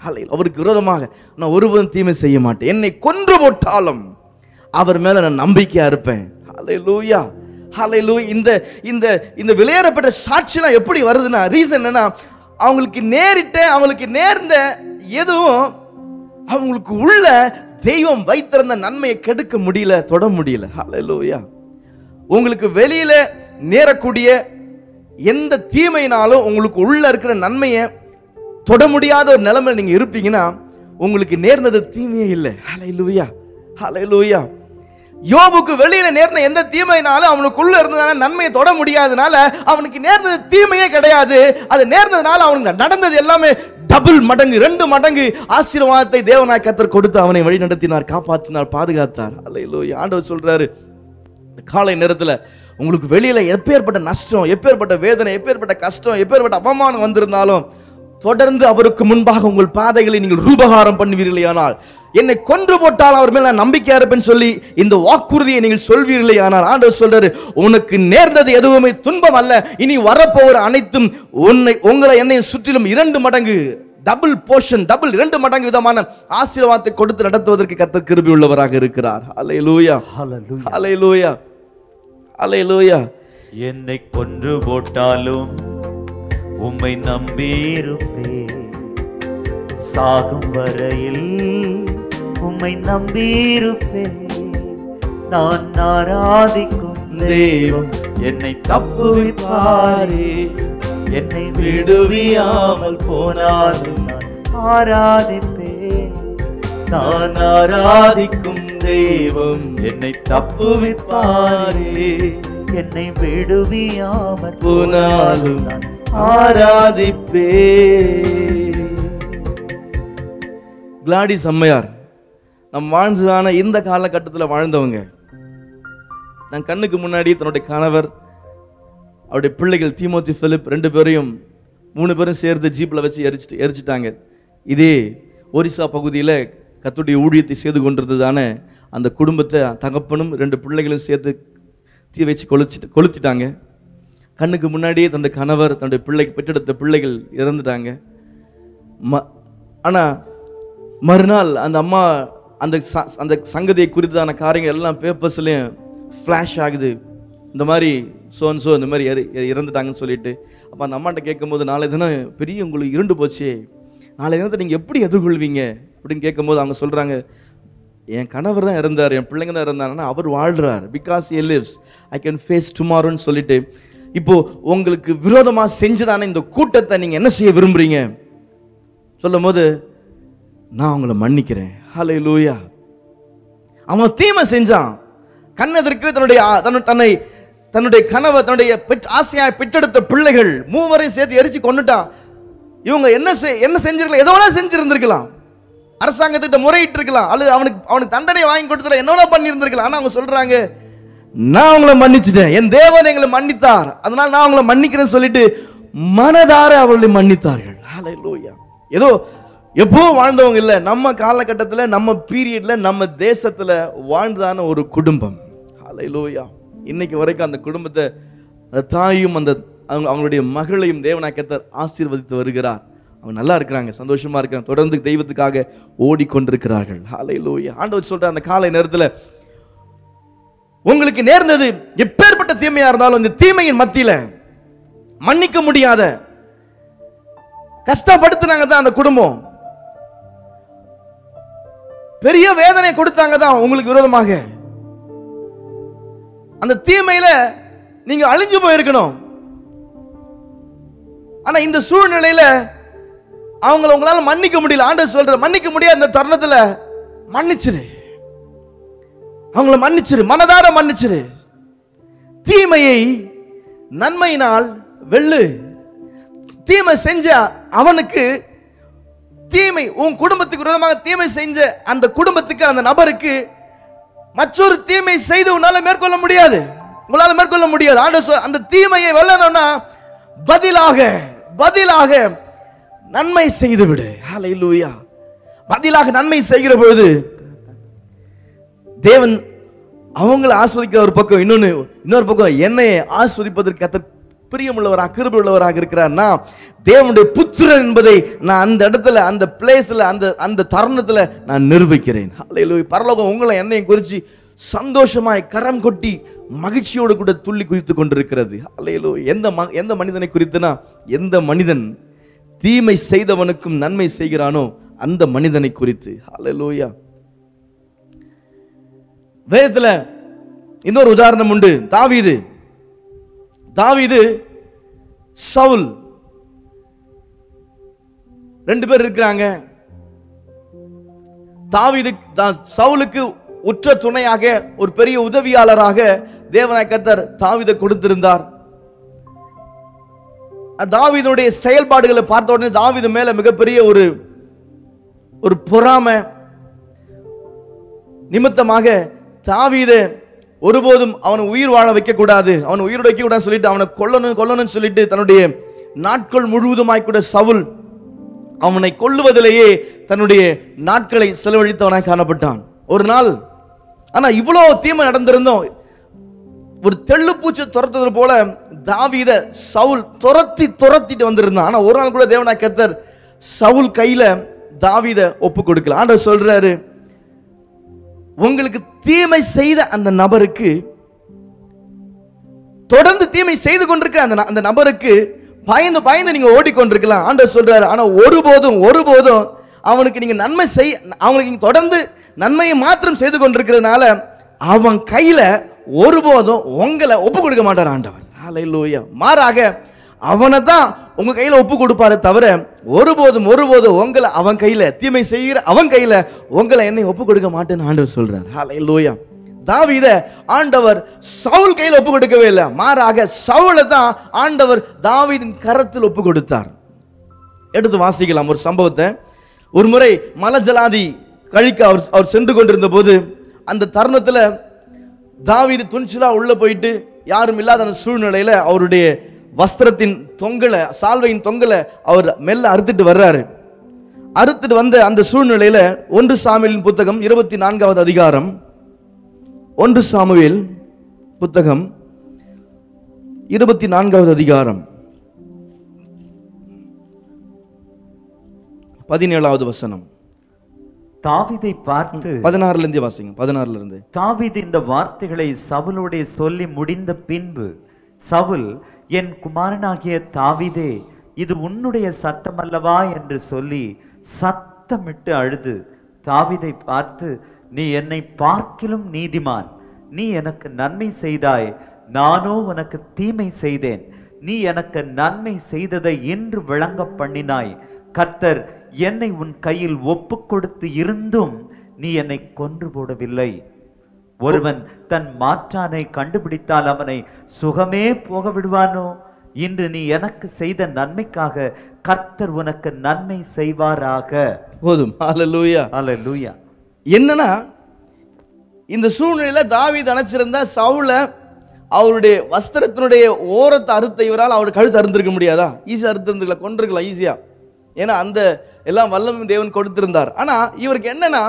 ஹalleluya. அவருக்கு விரோதமாக நான் ஒருவரும் தீமை செய்ய மாட்டேன் என்னை கொன்று போட்டாலும் அவர் மேல நான் நம்பிக்கையா இருப்பேன் ஹalleluya ஹalleluya இந்த இந்த இந்த விளையாடப்பட்ட சாட்சிலாம் எப்படி வருதுன்னா ரீசன் என்னன்னா அவங்களுக்கு நேரிட்ட அவங்களுக்கு நேர்ந்த எதுவும் அவங்களுக்கு உள்ள தெய்வம் வைத்திருந்த நன்மையை கெடுக்க முடியல தொட முடியல ஹalleluya உங்களுக்கு வெளியில நேரக்கூடிய எந்த தீமையினாலும் உங்களுக்கு உள்ள இருக்கிற நன்மையை தொட முடியாத ஒரு நிலைமையில நீங்க இருப்பீங்கன்னா உங்களுக்கு நேர்ந்தது தீமையே இல்லை ஹalleluya ஹalleluya யோபுக்கு வெளியில நேர்ந்த எந்த தீமையினாலும் அவனுக்குள்ள இருந்ததால நன்மையை தொட முடியாதனால அவனுக்கு நேர்ந்தது தீமையே கிடையாது அது நேர்ந்ததுனால அவனுக்கு நடந்தது எல்லாமே டபுள் மடங்கு ரெண்டு மடங்கு ஆசீர்வாதத்தை தேவனாய் கத்தர் கொடுத்து அவனை வழி நடத்தினார் காப்பாற்றினார் பாதுகாத்தார் அல்லையிலோய் ஆண்டவர் சொல்றாரு இந்த காலை நேரத்துல உங்களுக்கு வெளியில எப்பேற்பட்ட நஷ்டம் எப்பேற்பட்ட வேதனை எப்பேற்பட்ட கஷ்டம் எப்பேற்பட்ட அவமானம் வந்திருந்தாலும் தொடர்ந்து அவருக்கு முன்பாக உங்கள் பாதைகளை நீங்கள் ரூபகாரம் பண்ணுவீர்களேயானால் என்னை கொன்று போட்டால் அவர் மேல் நான் நம்பிக்கையா இருப்பேன்னு சொல்லி இந்த வாக்குறுதியை நீங்கள் சொல்வீர்களே ஆனால் ஆண்டவர் சொல்றாரு உனக்கு நேர்ந்தது எதுவுமே துன்பம் அல்ல இனி வரப்போகிற அனைத்தும் உன்னை உங்களை என்னை சுற்றிலும் இரண்டு மடங்கு டபுள் போர்ஷன் டபுள் இரண்டு மடங்கு விதமான ஆசீர்வாதத்தை கொடுத்து நடத்துவதற்கு கர்த்தர் கிருபை உள்ளவராக இருக்கிறார் ஹalleluya Hallelujah. ஹalleluya ஹalleluya என்னை கொன்று போட்டாலும் உம்மை நம்பியிருப்பே சாகும் வரையில் உம்மை நம்பியிருப்பே நான் ஆராதிக்கும் தெய்வம் என்னை தப்புவிப்பாரே என்னை விடுவியாமல் போனாலும் நான் ஆராதிப்பேன் நான் ஆராதிக்கும் தெய்வம் என்னை தப்புவிப்பாரே என்னை விடுவியாமல் போனாலும் நான் ஆராதிப்பே கிளாடிஸ் அம்மையார் நம் வாழ்ந்ததான இந்த காலகட்டத்தில் வாழ்ந்தவங்க தன் கண்ணுக்கு முன்னாடி தன்னுடைய கணவர் அவருடைய பிள்ளைகள் தீமோத்தி பிலிப் ரெண்டு பேரையும் மூணு பேரும் சேர்ந்து ஜீப்பில் வச்சு எரிச்சிட்டு எரிச்சிட்டாங்க இதே ஒரிசா பகுதியில் கத்துடைய ஊழியத்தை செய்து கொண்டிருந்ததான அந்த குடும்பத்தை தகப்பனும் ரெண்டு பிள்ளைகளும் சேர்த்து தீ வச்சு கொளுச்சிட்டு கொளுத்திட்டாங்க கண்ணுக்கு முன்னாடியே தன்னுடைய கணவர் தன்னுடைய பிள்ளை பெற்றெடுத்த பிள்ளைகள் இறந்துட்டாங்க ம ஆனால் மறுநாள் அந்த அம்மா அந்த ச- அந்த சங்கதியை குறித்ததான காரியங்கள் எல்லாம் பேப்பர்ஸ்லையும் ஃப்ளாஷ் ஆகுது இந்த மாதிரி சோன் சோ இந்த மாதிரி இற- இற- இறந்துட்டாங்கன்னு சொல்லிட்டு அப்போ அந்த அம்மாட்ட கேட்கும்போது நாளை தினம் பெரிய உங்களுக்கு இருண்டு போச்சே நாளை தினத்தை நீங்கள் எப்படி எதிர்கொள்வீங்க அப்படின்னு கேட்கும்போது அவங்க சொல்கிறாங்க என் கணவர் தான் இறந்தார் என் பிள்ளைங்க தான் இருந்தாங்கன்னா அவர் வாழ்றார் because he lives I can face டுமாரோன்னு சொல்லிட்டு இப்போ உங்களுக்கு விரோதமா செஞ்சுதானே இந்த கூட்டத்தை நீங்க என்ன செய்ய விரும்புறீங்க சொல்லும் போது நான் அவங்கள மன்னிக்கிறேன் ஹலே லூயா அவன் தீமை செஞ்சான் கண்ணதற்கு தன்னுடைய ஆ- தன்னு- தன்னை தன்னுடைய கனவை தன்னுடைய பெற் ஆசையாய் பெற்றெடுத்த பிள்ளைகள் மூவரையும் சேர்த்து எரிச்சு கொண்டுட்டான் இவங்க என்ன செய்- என்ன செஞ்சிருக்கலாம் எதோ வேணா செஞ்சிருந்திருக்கலாம் அரசாங்கத்திட்ட முறையிட்டு இருக்கலாம் அல்லது அவனுக்கு அவனுக்கு தண்டனை வாங்கி கொடுத்துல என்ன வேணா பண்ணியிருந்திருக்கலாம் ஆனா அவங்க சொல்றாங்க நான் அவங்கள மன்னிச்சிட்டேன் என் தேவன் எங்களை மன்னித்தார் அதனால நான் அவங்கள மன்னிக்கிறேன்னு சொல்லிட்டு மனதார அவர்களை மன்னித்தார்கள் ஹalleluya ஏதோ எப்போ வாழ்ந்தவங்க இல்ல நம்ம காலகட்டத்துல நம்ம பீரியட்ல நம்ம தேசத்துல வாழ்ந்ததான ஒரு குடும்பம் ஹalleluya இன்னைக்கு வரைக்கும் அந்த குடும்பத்தை அந்த தாயும் அந்த அவங்க அவங்களுடைய மகளையும் தேவனாக்கத்தர் ஆசீர்வதித்து வருகிறார் அவங்க நல்லா இருக்கிறாங்க சந்தோஷமா இருக்கிறாங்க தொடர்ந்து தெய்வத்துக்காக ஓடிக்கொண்டிருக்கிறார்கள் ஹalleluya ஆண்டவர் சொல்ற அந்த காலை நேரத்துல உங்களுக்கு நேர்ந்தது எப்பேற்பட்ட தீமையா இருந்தாலும் இந்த தீமையின் மத்தியில மன்னிக்க முடியாத கஷ்டப்படுத்தினாங்க தான் அந்த குடும்பம் பெரிய வேதனை கொடுத்தாங்க தான் உங்களுக்கு விரோதமாக அந்த தீமையில நீங்க அழிஞ்சு போயிருக்கணும் ஆனா இந்த சூழ்நிலையில அவங்கள உங்களால மன்னிக்க முடியல ஆண்டவர் சொல்ற மன்னிக்க முடியாத இந்த தருணத்துல மன்னிச்சிரு அவங்கள மன்னிச்சிரு மனதார மன்னிச்சிரு தீமையை நன்மையினால் வெல்லு தீமை செஞ்ச அவனுக்கு தீமை உன் குடும்பத்துக்கு விரோதமாக தீமை செஞ்ச அந்த குடும்பத்துக்கு அந்த நபருக்கு மற்றொரு தீமை செய்து உன்னால மேற்கொள்ள முடியாது உங்களால மேற்கொள்ள முடியாது ஆண்டவர் சொல்- அந்த தீமையை வெல்லணும்னா பதிலாக பதிலாக நன்மை செய்து விடு ஹalleluya பதிலாக நன்மை செய்கிற பொழுது தேவன் அவங்கள ஆஸ்வதிக்கிற ஒரு பக்கம் இன்னொன்னு இன்னொரு பக்கம் என்னை ஆஸ்வதிப்பதற்கு கத்தர் பிரியமுள்ளவராக கிருபை உள்ளவராக இருக்கிறார்னா தேவனுடைய புத்திரன் என்பதை நான் அந்த இடத்துல அந்த பிளேஸ்ல அந்த அந்த தருணத்துல நான் நிரூபிக்கிறேன் ஹalleluya பரலோகம் உங்களை என்னையும் குறித்து சந்தோஷமாய் கரம் கொட்டி மகிழ்ச்சியோடு கூட துள்ளி குதித்து கொண்டிருக்கிறது ஹalleluya எந்த ம- எந்த மனிதனை குறித்துனா எந்த மனிதன் தீமை செய்தவனுக்கும் நன்மை செய்கிறானோ அந்த மனிதனை குறித்து ஹalleluya வேதத்துல இன்னொரு உதாரணம் உண்டு தாவீது தாவீது சவுல் ரெண்டு பேர் இருக்கிறாங்க தாவீது தா- சவுலுக்கு உற்ற துணையாக ஒரு பெரிய உதவியாளராக தேவனாய் கர்த்தர் தாவீதை கொடுத்திருந்தார் தாவீதுடைய செயல்பாடுகளை பார்த்த உடனே தாவீது மேல மிகப்பெரிய ஒரு ஒரு பொறாமை நிமித்தமாக தாவீது ஒருபோதும் அவனை உயிர் வாழ வைக்க கூடாது அவனை உயிர் வைக்க கூடாது சொல்லிட்டு அவனை கொல்லணும் கொல்லணும்னு சொல்லிட்டு தன்னுடைய நாட்கள் முழுவதுமாய் கூட சவுல் அவனை கொல்லுவதிலேயே தன்னுடைய நாட்களை செலவழித்தவனாய் காணப்பட்டான் ஒரு நாள் ஆனா இவ்வளவு தீமை நடந்திருந்தோம் ஒரு தெள்ளுப்பூச்சி துரத்துறது போல தாவீத சவுல் துரத்தி துரத்திட்டு வந்திருந்தான் ஆனா ஒரு நாள் கூட தேவனா கத்தர் சவுல் கையில தாவீத ஒப்பு கொடுக்கல ஆண்டவர் சொல்றாரு உங்களுக்கு தீமை செய்த அந்த நபருக்கு தொடர்ந்து தீமை செய்து கொண்டிருக்கிற அந்த ந- அந்த நபருக்கு பயந்து பயந்து நீங்க ஓடிக்கொண்டிருக்கலாம் ஆண்டவர் சொல்றாரு ஆனா ஒருபோதும் ஒருபோதும் அவனுக்கு நீங்க நன்மை செய் அவங்களுக்கு நீங்க தொடர்ந்து நன்மையை மாத்திரம் செய்து கொண்டிருக்கிறதுனால அவன் கையில ஒருபோதும் உங்களை ஒப்பு கொடுக்க மாட்டார் ஆண்டவர் ஹalleluya மாறாக அவனை தான் உங்க கையில ஒப்பு கொடுப்பாரு தவிர ஒருபோதும் ஒருபோதும் உங்களை அவன் கையில தீமை செய்கிற அவன் கையில உங்களை என்னை ஒப்பு கொடுக்க மாட்டேன்னு ஆண்டவர் சொல்றார் ஹalleluya தாவீத ஆண்டவர் சவுல் கையில் ஒப்பு கொடுக்கவே இல்லை மாறாக சவுலை தான் ஆண்டவர் தாவீதின் கரத்தில் ஒப்பு கொடுத்தார் எடுத்து வாசிக்கலாம் ஒரு சம்பவத்தை ஒரு முறை மலஜலாதி கழிக்க அவர் அவர் சென்று கொண்டிருந்த போது அந்த தருணத்துல தாவீது துணிச்சலா உள்ள போயிட்டு யாரும் இல்லாத அந்த சூழ்நிலையில அவருடைய வஸ்திரத்தின் தொங்கலை சால்வையின் தொங்கலை அவர் மெல்ல அறுத்துட்டு வர்றாரு அறுத்துட்டு வந்த அந்த சூழ்நிலையில ஒன்று சாமியலின் புத்தகம் இருபத்தி நான்காவது அதிகாரம் ஒன்று சாமுவேல் புத்தகம் இருபத்தி நான்காவது அதிகாரம் பதினேழாவது வசனம் தாவீதை பார்த்து பதினாறுல இருந்து வாசிங்க பதினாறுல இருந்து தாவீது இந்த வார்த்தைகளை சவுலோடே சொல்லி முடிந்த பின்பு சவுல் என் குமாரனாகிய தாவீதே இது உன்னுடைய சத்தம் அல்லவா என்று சொல்லி சத்தமிட்டு அழுது தாவீதை பார்த்து நீ என்னை பார்க்கிலும் நீதிமான் நீ எனக்கு நன்மை செய்தாய் நானோ உனக்கு தீமை செய்தேன் நீ எனக்கு நன்மை செய்ததை இன்று விளங்க பண்ணினாய் கர்த்தர் என்னை உன் கையில் ஒப்புக் கொடுத்து இருந்தும் நீ என்னை கொன்று போடவில்லை ஒருவன் தன் மாற்றானை கண்டுபிடித்தால் அவனை சுகமே போக விடுவானோ இன்று நீ எனக்கு செய்த நன்மைக்காக கர்த்தர் உனக்கு நன்மை செய்வாராக போதும் ஹalleluya அல்லேலூயா என்னன்னா இந்த சூழ்நிலையில தாவீது அணைச்சிருந்தா சவுல அவருடைய வஸ்திரத்தினுடைய ஓரத்தை அறுத்த இவரால் அவர் கழுத்து அறுந்திருக்க முடியாதா ஈஸியா அறுத்திருந்துக்கலாம் கொண்டிருக்கலாம் ஈஸியா ஏன்னா அந்த எல்லாம் வல்லம் தேவன் கொடுத்திருந்தார் ஆனா இவருக்கு என்னன்னா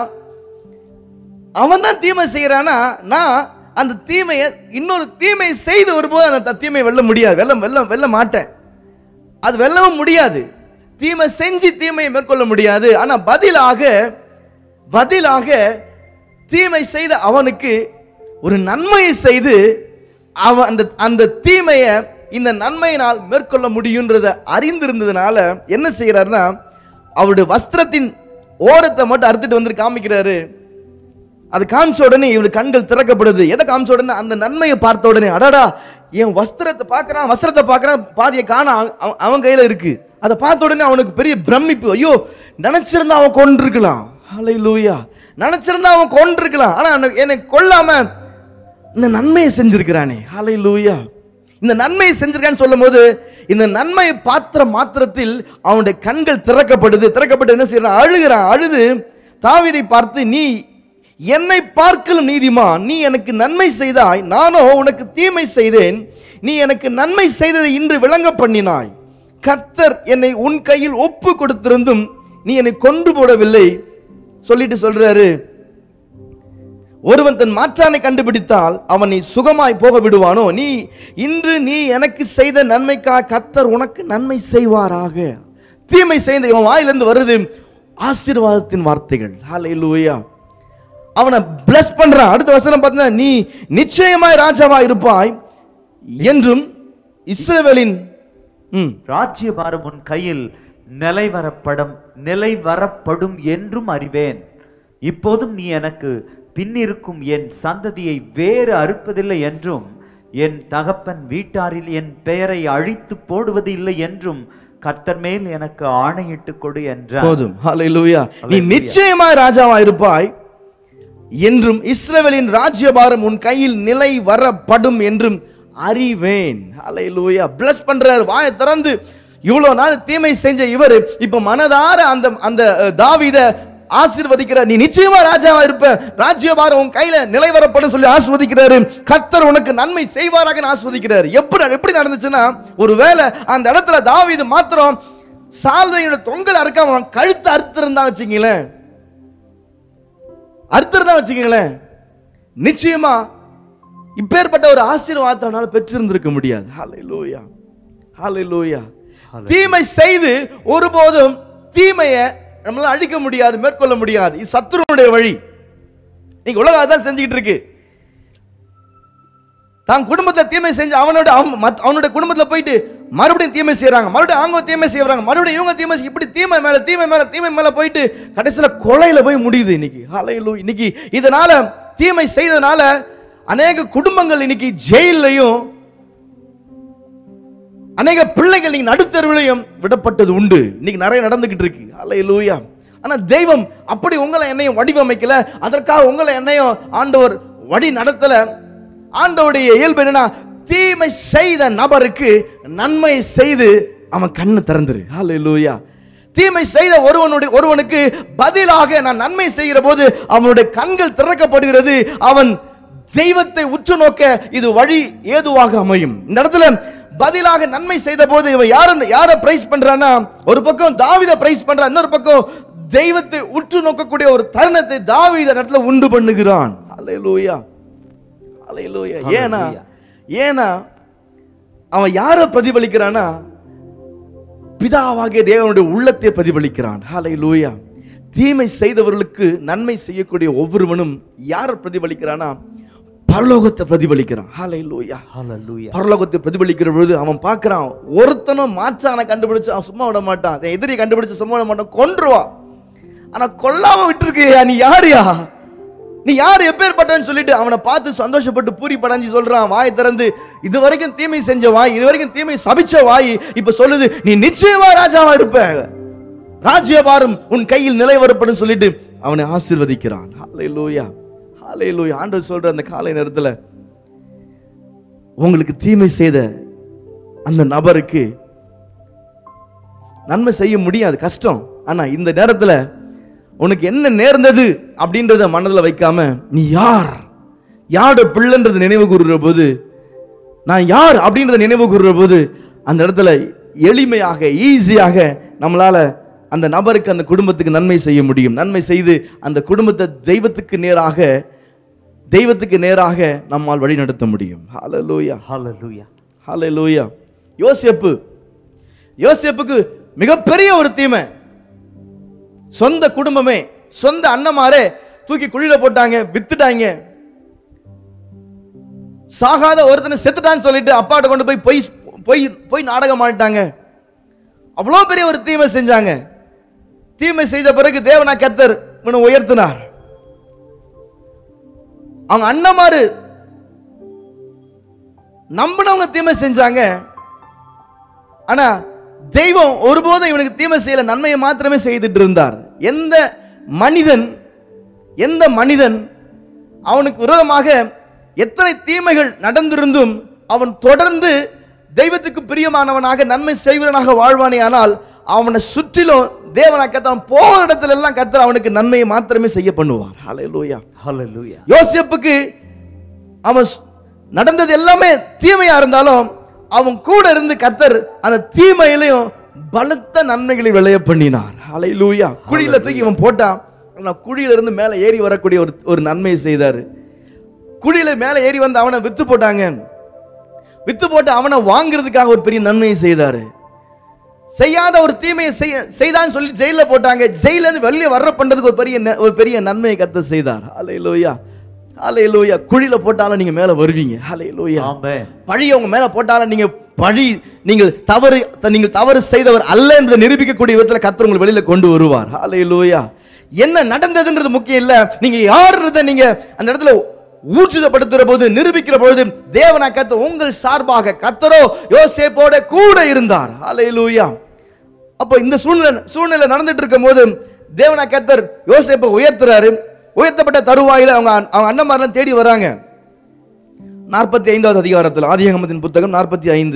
அவன் தான் தீமை செய்யறானா நான் அந்த தீமையை இன்னொரு தீமை செய்து வரும்போது அந்த த- தீமையை வெல்ல முடியாது வெல்ல வெல்ல வெல்ல மாட்டேன் அது வெல்லவும் முடியாது தீமை செஞ்சு தீமையை மேற்கொள்ள முடியாது ஆனா பதிலாக பதிலாக தீமை செய்த அவனுக்கு ஒரு நன்மையை செய்து அவன் அந்த அந்த தீமையை இந்த நன்மையினால் மேற்கொள்ள முடியுன்றத அறிந்திருந்ததுனால என்ன செய்யறாருன்னா அவருடைய வஸ்திரத்தின் ஓரத்தை மட்டும் அறுத்துட்டு வந்து காமிக்கிறாரு அது காமிச்ச உடனே இவனுக்கு கண்கள் திறக்கப்படுது எதை காமிச்ச உடனே அந்த நன்மையை பார்த்த உடனே அடடா என் வஸ்திரத்தை பார்க்கறான் வஸ்திரத்தை பார்க்கறான் பாதியை காண அவன் அவன் கையில இருக்கு அதை பார்த்த உடனே அவனுக்கு பெரிய பிரமிப்பு ஐயோ நினைச்சிருந்தா அவன் கொண்டிருக்கலாம் ஹலை லூயா நினைச்சிருந்தா அவன் கொண்டிருக்கலாம் ஆனா எனக்கு- என்னை கொல்லாம இந்த நன்மையை செஞ்சிருக்கிறானே ஹலை லூயா இந்த நன்மையை செஞ்சிருக்கான்னு சொல்லும்போது இந்த நன்மையை பாத்திர மாத்திரத்தில் அவனுடைய கண்கள் திறக்கப்படுது திறக்கப்பட்டு என்ன செய்யறான் அழுகிறான் அழுது தாவீதை பார்த்து நீ என்னை பார்க்கலும் நீதிமான் நீ எனக்கு நன்மை செய்தாய் நானோ உனக்கு தீமை செய்தேன் நீ எனக்கு நன்மை செய்ததை இன்று விளங்க பண்ணினாய் கர்த்தர் என்னை உன் கையில் ஒப்பு கொடுத்திருந்தும் நீ என்னை கொண்டு போடவில்லை சொல்லிட்டு சொல்றாரு ஒருவன் தன் மாற்றானை கண்டுபிடித்தால் அவனை சுகமாய் போக விடுவானோ நீ இன்று நீ எனக்கு செய்த நன்மைக்காக கத்தர் உனக்கு நன்மை செய்வாராக தீமை செய்த இவன் வாயிலிருந்து வருது ஆசீர்வாதத்தின் வார்த்தைகள் ஹalleluya அவனை bless பண்றான் அடுத்த வசனம் பார்த்தீங்கன்னா நீ நிச்சயமாய் ராஜாவா இருப்பாய் என்றும் இஸ்ரவேலின் ம் ராஜ்யபாரம் உன் கையில் நிலைவரப்படும் நிலைவரப்படும் என்றும் அறிவேன் இப்போதும் நீ எனக்கு பின்னிருக்கும் என் சந்ததியை வேறு அறுப்பதில்லை என்றும் என் தகப்பன் வீட்டாரில் என் பெயரை அழித்து போடுவது இல்லை என்றும் கர்த்தர் மேல் எனக்கு ஆணையிட்டு கொடு என்றார் போதும் ஹalleluya நீ Hallelujah. நிச்சயமாய் ராஜாவா இருப்பாய் என்றும் இஸ்ரவேலின் ராஜ்யபாரம் உன் கையில் நிலை வரப்படும் என்றும் அறிவேன் ஹalleluya bless பண்றார் வாயை திறந்து இவ்வளவு நாள் தீமை செஞ்ச இவர் இப்ப மனதார அந்த அந்த அஹ், தாவீத ஆசீர்வதிக்கிறார் நீ நிச்சயமா ராஜாவா இருப்ப ராஜ்யபாரம் உன் கையில நிலை வரப்படும் சொல்லி ஆசீர்வதிக்கிறாரு கர்த்தர் உனக்கு நன்மை செய்வாராக ஆசீர்வதிக்கிறார் எப்படி எப்படி நடந்துச்சுன்னா ஒருவேளை அந்த இடத்துல தாவீது மாத்திரம் சால்வையோட தொங்கல் அறுக்காம அவன் கழுத்து அறுத்திருந்தா வச்சுங்களேன் அறுத்திருந்தா வச்சுக்கங்களேன் நிச்சயமா இப்பேற்பட்ட ஒரு ஆசீர்வாதத்தை அவனால பெற்றிருந்திருக்க முடியாது ஹalleluya ஹalleluya தீமை செய்து ஒருபோதும் தீமையை நம்மளால அழிக்க முடியாது மேற்கொள்ள முடியாது இது சத்துருனுடைய வழி நீங்க உலகம் அதான் செஞ்சுக்கிட்டு இருக்கு தான் குடும்பத்துல தீமை செஞ்சு அவனோட அவன் மத்- அவனோட குடும்பத்துல போயிட்டு மறுபடியும் தீமை செய்றாங்க மறுபடியும் அவங்க தீமை செய்றாங்க மறுபடியும் இவங்க தீமை செய்~ இப்படி தீமை மேல தீமை மேல தீமை மேல போயிட்டு கடைசியில கொலையில போய் முடியுது இன்னைக்கு ஹalleluya இன்னைக்கு இதனால தீமை செய்தனால அநேக குடும்பங்கள் இன்னைக்கு ஜெயிலையும் அநேக பிள்ளைகள் இன்னைக்கு நடுத்தருவிலையும் விடப்பட்டது உண்டு இன்னைக்கு நிறைய நடந்துகிட்டு இருக்கு ஹalleluya ஆனா தெய்வம் அப்படி உங்களை என்னையும் வடிவமைக்கல அதற்காக உங்களை என்னையும் ஆண்டவர் வழி நடத்தல ஆண்டவருடைய இயல்பு என்னன்னா தீமை செய்த நபருக்கு நன்மை செய்து அவன் கண்ணு திறந்துரு ஹalleluya தீமை செய்த ஒருவனுடைய ஒருவனுக்கு பதிலாக நான் நன்மை செய்கிற போது அவனுடைய கண்கள் திறக்கப்படுகிறது அவன் தெய்வத்தை உற்று நோக்க இது வழி ஏதுவாக அமையும் இந்த இடத்துல பதிலாக நன்மை செய்த போது இவன் யார யார பிரைஸ் பண்றான்னா ஒரு பக்கம் தாவித பிரைஸ் பண்றான் இன்னொரு பக்கம் தெய்வத்தை உற்று நோக்கக்கூடிய ஒரு தருணத்தை தாவீத இடத்துல உண்டு பண்ணுகிறான் அல்லேலூயா அல்லேலூயா ஏன்னா Hallelujah. ஏன்னா அவன் யாரை பிரதிபலிக்கிறானா பிதாவாகிய தேவனுடைய உள்ளத்தை பிரதிபலிக்கிறான் ஹalleluya தீமை செய்தவர்களுக்கு நன்மை செய்யக்கூடிய ஒவ்வொருவனும் யாரை பிரதிபலிக்கிறானா பரலோகத்தை பிரதிபலிக்கிறான் ஹalleluya ஹalleluya பரலோகத்தை பிரதிபலிக்கிற பொழுது அவன் பார்க்கறான் ஒருத்தனும் மாற்றான கண்டுபிடிச்சு அவன் சும்மா விட மாட்டான் அதை எதிரி கண்டுபிடிச்சு சும்மா விட மாட்டான் கொன்றுவான் ஆனா கொல்லாம விட்டுருக்கியா நீ யாருயா நீ யார் எப்பேற்பட்டவன்னு சொல்லிட்டு அவனை பார்த்து சந்தோஷப்பட்டு பூரி படைஞ்சு சொல்றான் வாய் திறந்து இது வரைக்கும் தீமை செஞ்ச வாய் இது வரைக்கும் தீமை சபிச்ச வாய் இப்ப சொல்லுது நீ நிச்சயமா ராஜாவா இருப்ப ராஜ்யபாரம் உன் கையில் நிலை வரப்படும் சொல்லிட்டு அவனை ஆசீர்வதிக்கிறான் ஹalleluya ஹalleluya ஆண்டவர் சொல்ற அந்த காலை நேரத்துல உங்களுக்கு தீமை செய்த அந்த நபருக்கு நன்மை செய்ய முடியாது கஷ்டம் ஆனா இந்த நேரத்துல உனக்கு என்ன நேர்ந்தது அப்படின்றத மனதில் வைக்காம நீ யார் யாரோட பிள்ளைன்றது நினைவு கூறுற போது நான் யார் அப்படின்றத நினைவு கூறுற போது அந்த இடத்துல எளிமையாக ஈஸியாக நம்மளால அந்த நபருக்கு அந்த குடும்பத்துக்கு நன்மை செய்ய முடியும் நன்மை செய்து அந்த குடும்பத்தை தெய்வத்துக்கு நேராக தெய்வத்துக்கு நேராக நம்மால் வழி நடத்த முடியும் ஹalleluya ஹalleluya ஹalleluya யோசேப்பு யோசேப்புக்கு மிகப்பெரிய ஒரு தீமை சொந்த குடும்பமே சொந்த அண்ணமாரே தூக்கி குழியில போட்டாங்க வித்துட்டாங்க சாகாத ஒருத்தனை செத்துட்டான்னு சொல்லிட்டு அப்பாட்ட கொண்டு போய் பொய் பொய் பொய் நாடகம் ஆடிட்டாங்க அவ்வளோ பெரிய ஒரு தீமை செஞ்சாங்க தீமை செய்த பிறகு தேவனா கத்தர் இவனை உயர்த்தினார் அவங்க அண்ணமாரு நம்பினவங்க தீமை செஞ்சாங்க ஆனா தெய்வம் ஒருபோதும் இவனுக்கு தீமை செய்யல நன்மையை மாத்திரமே செய்துட்டு இருந்தார் எந்த மனிதன் எந்த மனிதன் அவனுக்கு விரோதமாக எத்தனை தீமைகள் நடந்திருந்தும் அவன் தொடர்ந்து தெய்வத்துக்கு பிரியமானவனாக நன்மை செய்வனாக வாழ்வானே ஆனால் அவனை சுற்றிலும் தேவனா கத்த போகிற இடத்துல எல்லாம் கத்தர் அவனுக்கு நன்மையை மாத்திரமே செய்ய பண்ணுவார் ஹalleluya ஹalleluya யோசேப்புக்கு அவன் ஸ்- நடந்தது எல்லாமே தீமையா இருந்தாலும் அவன் கூட இருந்து கத்தர் அந்த தீமையிலையும் பலத்த நன்மைகளை விளைய பண்ணினார் ஹalleluya குழியில தூக்கி இவன் போட்டான் ஆனா குழியில இருந்து மேலே ஏறி வரக்கூடிய ஒரு ஒரு நன்மையை செய்தார் குழியில மேலே ஏறி வந்து அவனை வித்து போட்டாங்க வித்து போட்டு அவனை வாங்குறதுக்காக ஒரு பெரிய நன்மையை செய்தாரு செய்யாத ஒரு தீமையை செய்ய செய்தான்னு சொல்லி ஜெயில போட்டாங்க ஜெயில இருந்து வெளியே வர்ற பண்றதுக்கு ஒரு பெரிய ந- ஒரு பெரிய நன்மையை கத்த செய்தார் ஹலே லோயா ஹலே லோயா குழியில போட்டாலும் நீங்க மேல வருவீங்க ஹலே லோயா ஆமென் பழி உங்க மேல போட்டாலும் நீங்க பழி நீங்கள் தவறு த- நீங்கள் தவறு செய்தவர் அல்ல என்பதை நிரூபிக்கக்கூடிய விதத்துல கர்த்தர் உங்களை வெளியில கொண்டு வருவார் ஹalleluya என்ன நடந்ததுன்றது முக்கியம் இல்ல நீங்க யாருன்றத நீங்க அந்த இடத்துல ஊர்ஜிதப்படுத்துற போது நிரூபிக்கிற பொழுது தேவனா கத்த உங்கள் சார்பாக கத்தரோ யோசேப்போட கூட இருந்தார் ஹalleluya அப்போ இந்த சூழ்நிலை சூழ்நிலை நடந்துட்டு இருக்கும் போது தேவனா கத்தர் யோசேப்பை உயர்த்துறாரு உயர்த்தப்பட்ட தருவாயில அவங்க அவங்க அண்ணன்மாரெல்லாம் தேடி வராங்க நாற்பத்தி ஐந்தாவது அதிகாரத்தில் ஆதியாகமத்தின் புத்தகம் நாற்பத்தி ஐந்து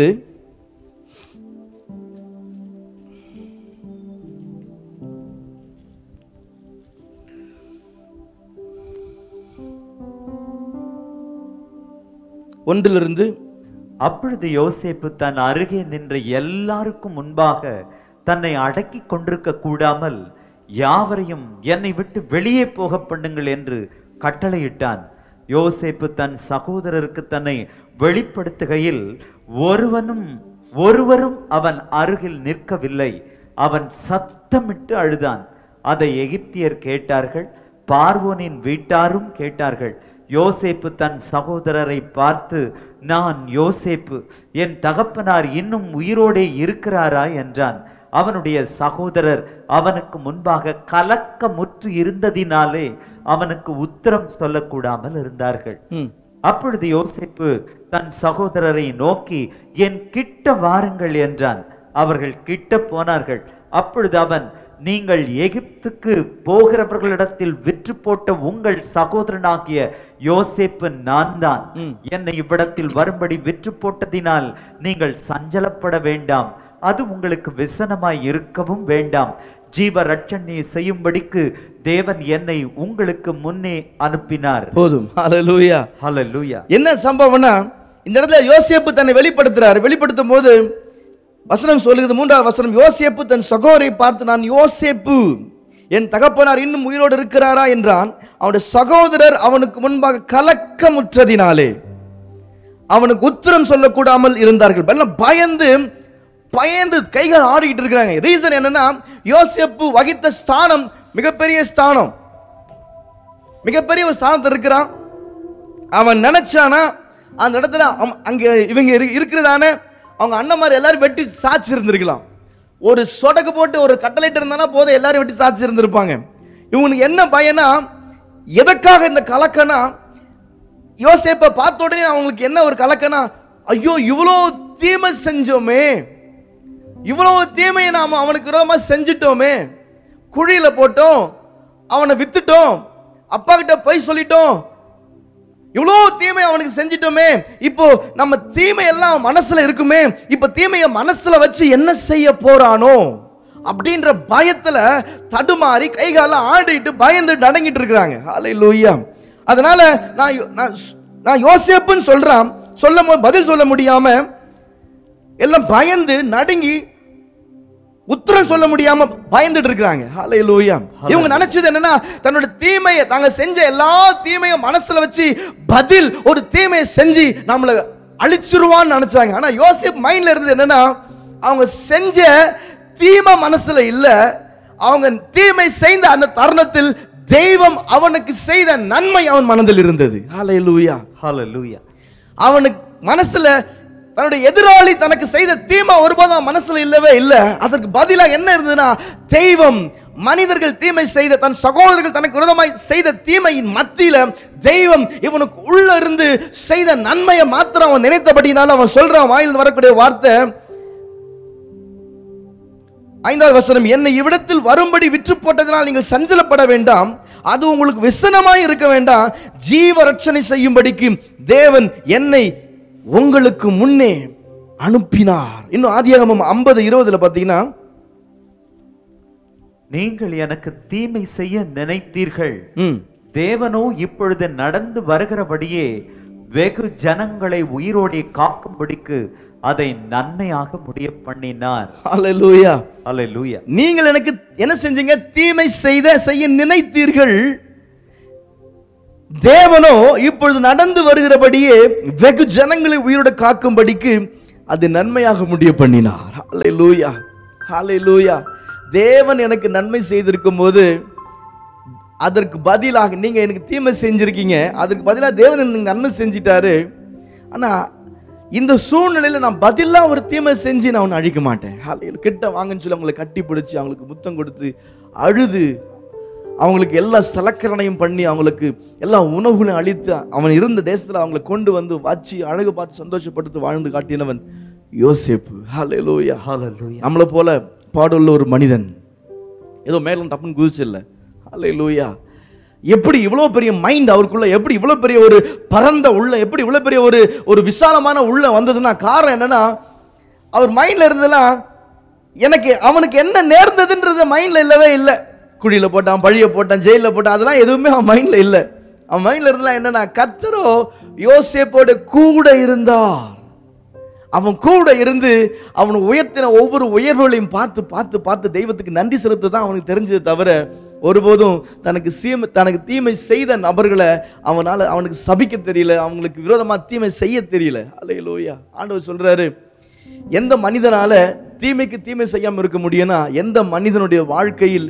ஒன்றிலிருந்து அப்பொழுது யோசேப்பு தன் அருகே நின்ற எல்லாருக்கும் முன்பாக தன்னை அடக்கி கொண்டிருக்க கூடாமல் யாவரையும் என்னை விட்டு வெளியே போக பண்ணுங்கள் என்று கட்டளையிட்டான் யோசேப்பு தன் சகோதரருக்கு தன்னை வெளிப்படுத்துகையில் ஒருவனும் ஒருவரும் அவன் அருகில் நிற்கவில்லை அவன் சத்தமிட்டு அழுதான் அதை எகிப்தியர் கேட்டார்கள் பார்வோனின் வீட்டாரும் கேட்டார்கள் யோசேப்பு தன் சகோதரரை பார்த்து நான் யோசேப்பு என் தகப்பனார் இன்னும் உயிரோடே இருக்கிறாரா என்றான் அவனுடைய சகோதரர் அவனுக்கு முன்பாக கலக்கமுற்று இருந்ததினாலே அவனுக்கு உத்தரம் சொல்லக்கூடாமல் இருந்தார்கள் ம், அப்பொழுது யோசேப்பு தன் சகோதரரை நோக்கி என் கிட்ட வாருங்கள் என்றான் அவர்கள் கிட்ட போனார்கள் அப்பொழுது அவன் நீங்கள் எகிப்துக்கு போகிறவர்களிடத்தில் விற்று போட்ட உங்கள் சகோதரனாகிய யோசேப்பு நான் தான் ம். என்னை இவ்விடத்தில் வரும்படி விற்று போட்டதினால் நீங்கள் சஞ்சலப்பட வேண்டாம் அது உங்களுக்கு விசனமாய் இருக்கவும் வேண்டாம் ஜீவ ரட்சணியை செய்யும்படிக்கு தேவன் என்னை உங்களுக்கு முன்னே அனுப்பினார் போதும் ஹalleluya ஹalleluya என்ன சம்பவம்னா இந்த இடத்துல யோசேப்பு தன்னை வெளிப்படுத்துறாரு வெளிப்படுத்தும் போது வசனம் சொல்லுகிறது மூன்றாவது வசனம் யோசேப்பு தன் சகோதரை பார்த்து நான் யோசேப்பு என் தகப்பனார் இன்னும் உயிரோடு இருக்கிறாரா என்றான் அவனுடைய சகோதரர் அவனுக்கு முன்பாக கலக்கமுற்றதினாலே அவனுக்கு உத்தரம் சொல்லக்கூடாமல் இருந்தார்கள் எல்லாம் பயந்து பயந்து கைகள் ஆடிக்கிட்டு இருக்கிறாங்க ரீசன் என்னன்னா யோசேப்பு வகித்த ஸ்தானம் மிகப்பெரிய ஸ்தானம் மிகப்பெரிய ஒரு ஸ்தானத்தில் இருக்கிறான் அவன் நினைச்சானா அந்த இடத்துல அவன் அங்க இவங்க இரு- இருக்கிறதான அவங்க அண்ணன் மாதிரி எல்லாரும் வெட்டி சாட்சி இருந்திருக்கலாம் ஒரு சொடக்கு போட்டு ஒரு கட்டளைட்டு இருந்தானா போதும் எல்லாரும் வெட்டி சாட்சி இருந்திருப்பாங்க இவனுக்கு என்ன பயனா எதற்காக இந்த கலக்கனா யோசேப்பை பார்த்த உடனே அவங்களுக்கு என்ன ஒரு கலக்கனா ஐயோ இவ்வளோ தீமை செஞ்சோமே இவ்வளவு தீமையை நாம அவனுக்கு விரோதமா செஞ்சிட்டோமே குழியில போட்டோம் அவனை வித்துட்டோம் அப்பா கிட்ட போய் சொல்லிட்டோம் இவ்வளோ தீமை அவனுக்கு செஞ்சிட்டோமே இப்போ நம்ம தீமை எல்லாம் அவன் மனசுல இருக்குமே இப்போ தீமையை மனசுல வச்சு என்ன செய்ய போறானோ அப்படின்ற பயத்துல தடுமாறி கைகால ஆடிட்டு பயந்து நடங்கிட்டு இருக்கிறாங்க ஹalleluya அதனால நான் யோ- நான் ஸ்- நான் யோசேப்புன்னு சொல்றான் சொல்லும் போது பதில் சொல்ல முடியாம எல்லாம் பயந்து நடுங்கி உத்தரம் சொல்ல முடியாம பயந்துட்டு இருக்காங்க ஹalleluya இவங்க நினைச்சது என்னன்னா தன்னோட தீமையை தாங்க செஞ்ச எல்லா தீமையும் மனசுல வச்சு பதில் ஒரு தீமையை செஞ்சு நம்மள அழிச்சிருவான்னு நினைச்சாங்க ஆனா யோசிப் மைண்ட்ல இருந்தது என்னன்னா அவங்க செஞ்ச தீமை மனசுல இல்ல அவங்க தீமை செய்த அந்த தருணத்தில் தெய்வம் அவனுக்கு செய்த நன்மை அவன் மனதில் இருந்தது ஹalleluya ஹalleluya அவனுக்கு மனசுல தன்னுடைய எதிராளி தனக்கு செய்த தீமை ஒருபோதும் அவன் மனசுல இல்லவே இல்லை அதற்கு பதிலா என்ன இருந்ததுன்னா தெய்வம் மனிதர்கள் தீமை செய்த தன் சகோதரர்கள் தனக்கு விரோதமாய் செய்த தீமையின் மத்தியில தெய்வம் இவனுக்கு உள்ள இருந்து செய்த நன்மையை மாத்திரம் அவன் நினைத்தபடினால அவன் சொல்றான் வாயில் வரக்கூடிய வார்த்தை ஐந்தாவது வசனம் என்னை இவ்விடத்தில் வரும்படி விற்று போட்டதனால் நீங்கள் சஞ்சலப்பட வேண்டாம் அது உங்களுக்கு விசனமாய் இருக்க வேண்டாம் ஜீவ ரட்சணை செய்யும்படிக்கு தேவன் என்னை உங்களுக்கு முன்னே அனுப்பினார் இன்னும் ஆதியாகமம் ஐம்பது இருபதுல பார்த்தீங்கன்னா நீங்கள் எனக்கு தீமை செய்ய நினைத்தீர்கள் ம் தேவனோ இப்பொழுது நடந்து வருகிறபடியே வெகு ஜனங்களை உயிரோடே காக்கும்படிக்கு அதை நன்மையாக முடிய பண்ணினார் ஹalleluya அல்லேலூயா நீங்கள் எனக்கு என்ன செஞ்சீங்க தீமை செய்த செய்ய நினைத்தீர்கள் தேவனோ இப்பொழுது நடந்து வருகிறபடியே வெகு ஜனங்களை உயிரோட காக்கும்படிக்கு அது நன்மையாக முடிய பண்ணினார் ஹalleluya ஹalleluya தேவன் எனக்கு நன்மை செய்திருக்கும் போது அதற்கு பதிலாக நீங்க எனக்கு தீமை செஞ்சிருக்கீங்க அதற்கு பதிலாக தேவன் எனக்கு நன்மை செஞ்சிட்டாரு ஆனா இந்த சூழ்நிலையில நான் பதிலா ஒரு தீமை செஞ்சு நான் அவனை அழிக்க மாட்டேன் ஹalleluya. கிட்ட வாங்கன்னு சொல்லி அவங்களை கட்டி பிடிச்சி அவங்களுக்கு முத்தம் கொடுத்து அழுது அவங்களுக்கு எல்லா சலக்கரணையும் பண்ணி அவங்களுக்கு எல்லா உணவுகளையும் அளித்து அவன் இருந்த தேசத்துல அவங்களை கொண்டு வந்து வச்சு அழகு பார்த்து சந்தோஷப்படுத்தி வாழ்ந்து காட்டினவன் யோசேப்பு ஹalleluya Hallelujah. நம்மளை போல பாடுள்ள ஒரு மனிதன் ஏதோ மேலும் டப்புன்னு குதிச்சு இல்லை ஹalleluya எப்படி இவ்வளோ பெரிய மைண்ட் அவருக்குள்ள எப்படி இவ்வளோ பெரிய ஒரு பரந்த உள்ள எப்படி இவ்வளோ பெரிய ஒரு ஒரு விசாலமான உள்ள வந்ததுன்னா காரணம் என்னன்னா அவர் மைண்ட்ல இருந்தெல்லாம் எனக்கு அவனுக்கு என்ன நேர்ந்ததுன்றது மைண்ட்ல இல்லவே இல்லை குழியில போட்டான் பழிய போட்டான் ஜெயில போட்டான் அதெல்லாம் எதுவுமே அவன் மைண்ட்ல இல்லை அவன் மைண்ட்ல இருந்தெல்லாம் என்னன்னா கத்தரோ யோசேப்போட கூட இருந்தார் அவன் கூட இருந்து அவனை உயர்த்தின ஒவ்வொரு உயர்வுகளையும் பார்த்து பார்த்து பார்த்து தெய்வத்துக்கு நன்றி செலுத்த தான் அவனுக்கு தெரிஞ்சது தவிர ஒருபோதும் தனக்கு சீம தனக்கு தீமை செய்த நபர்களை அவனால அவனுக்கு சபிக்க தெரியல அவங்களுக்கு விரோதமா தீமை செய்ய தெரியல அல்லையிலோயா ஆண்டவர் சொல்றாரு எந்த மனிதனால தீமைக்கு தீமை செய்யாம இருக்க முடியும்னா எந்த மனிதனுடைய வாழ்க்கையில்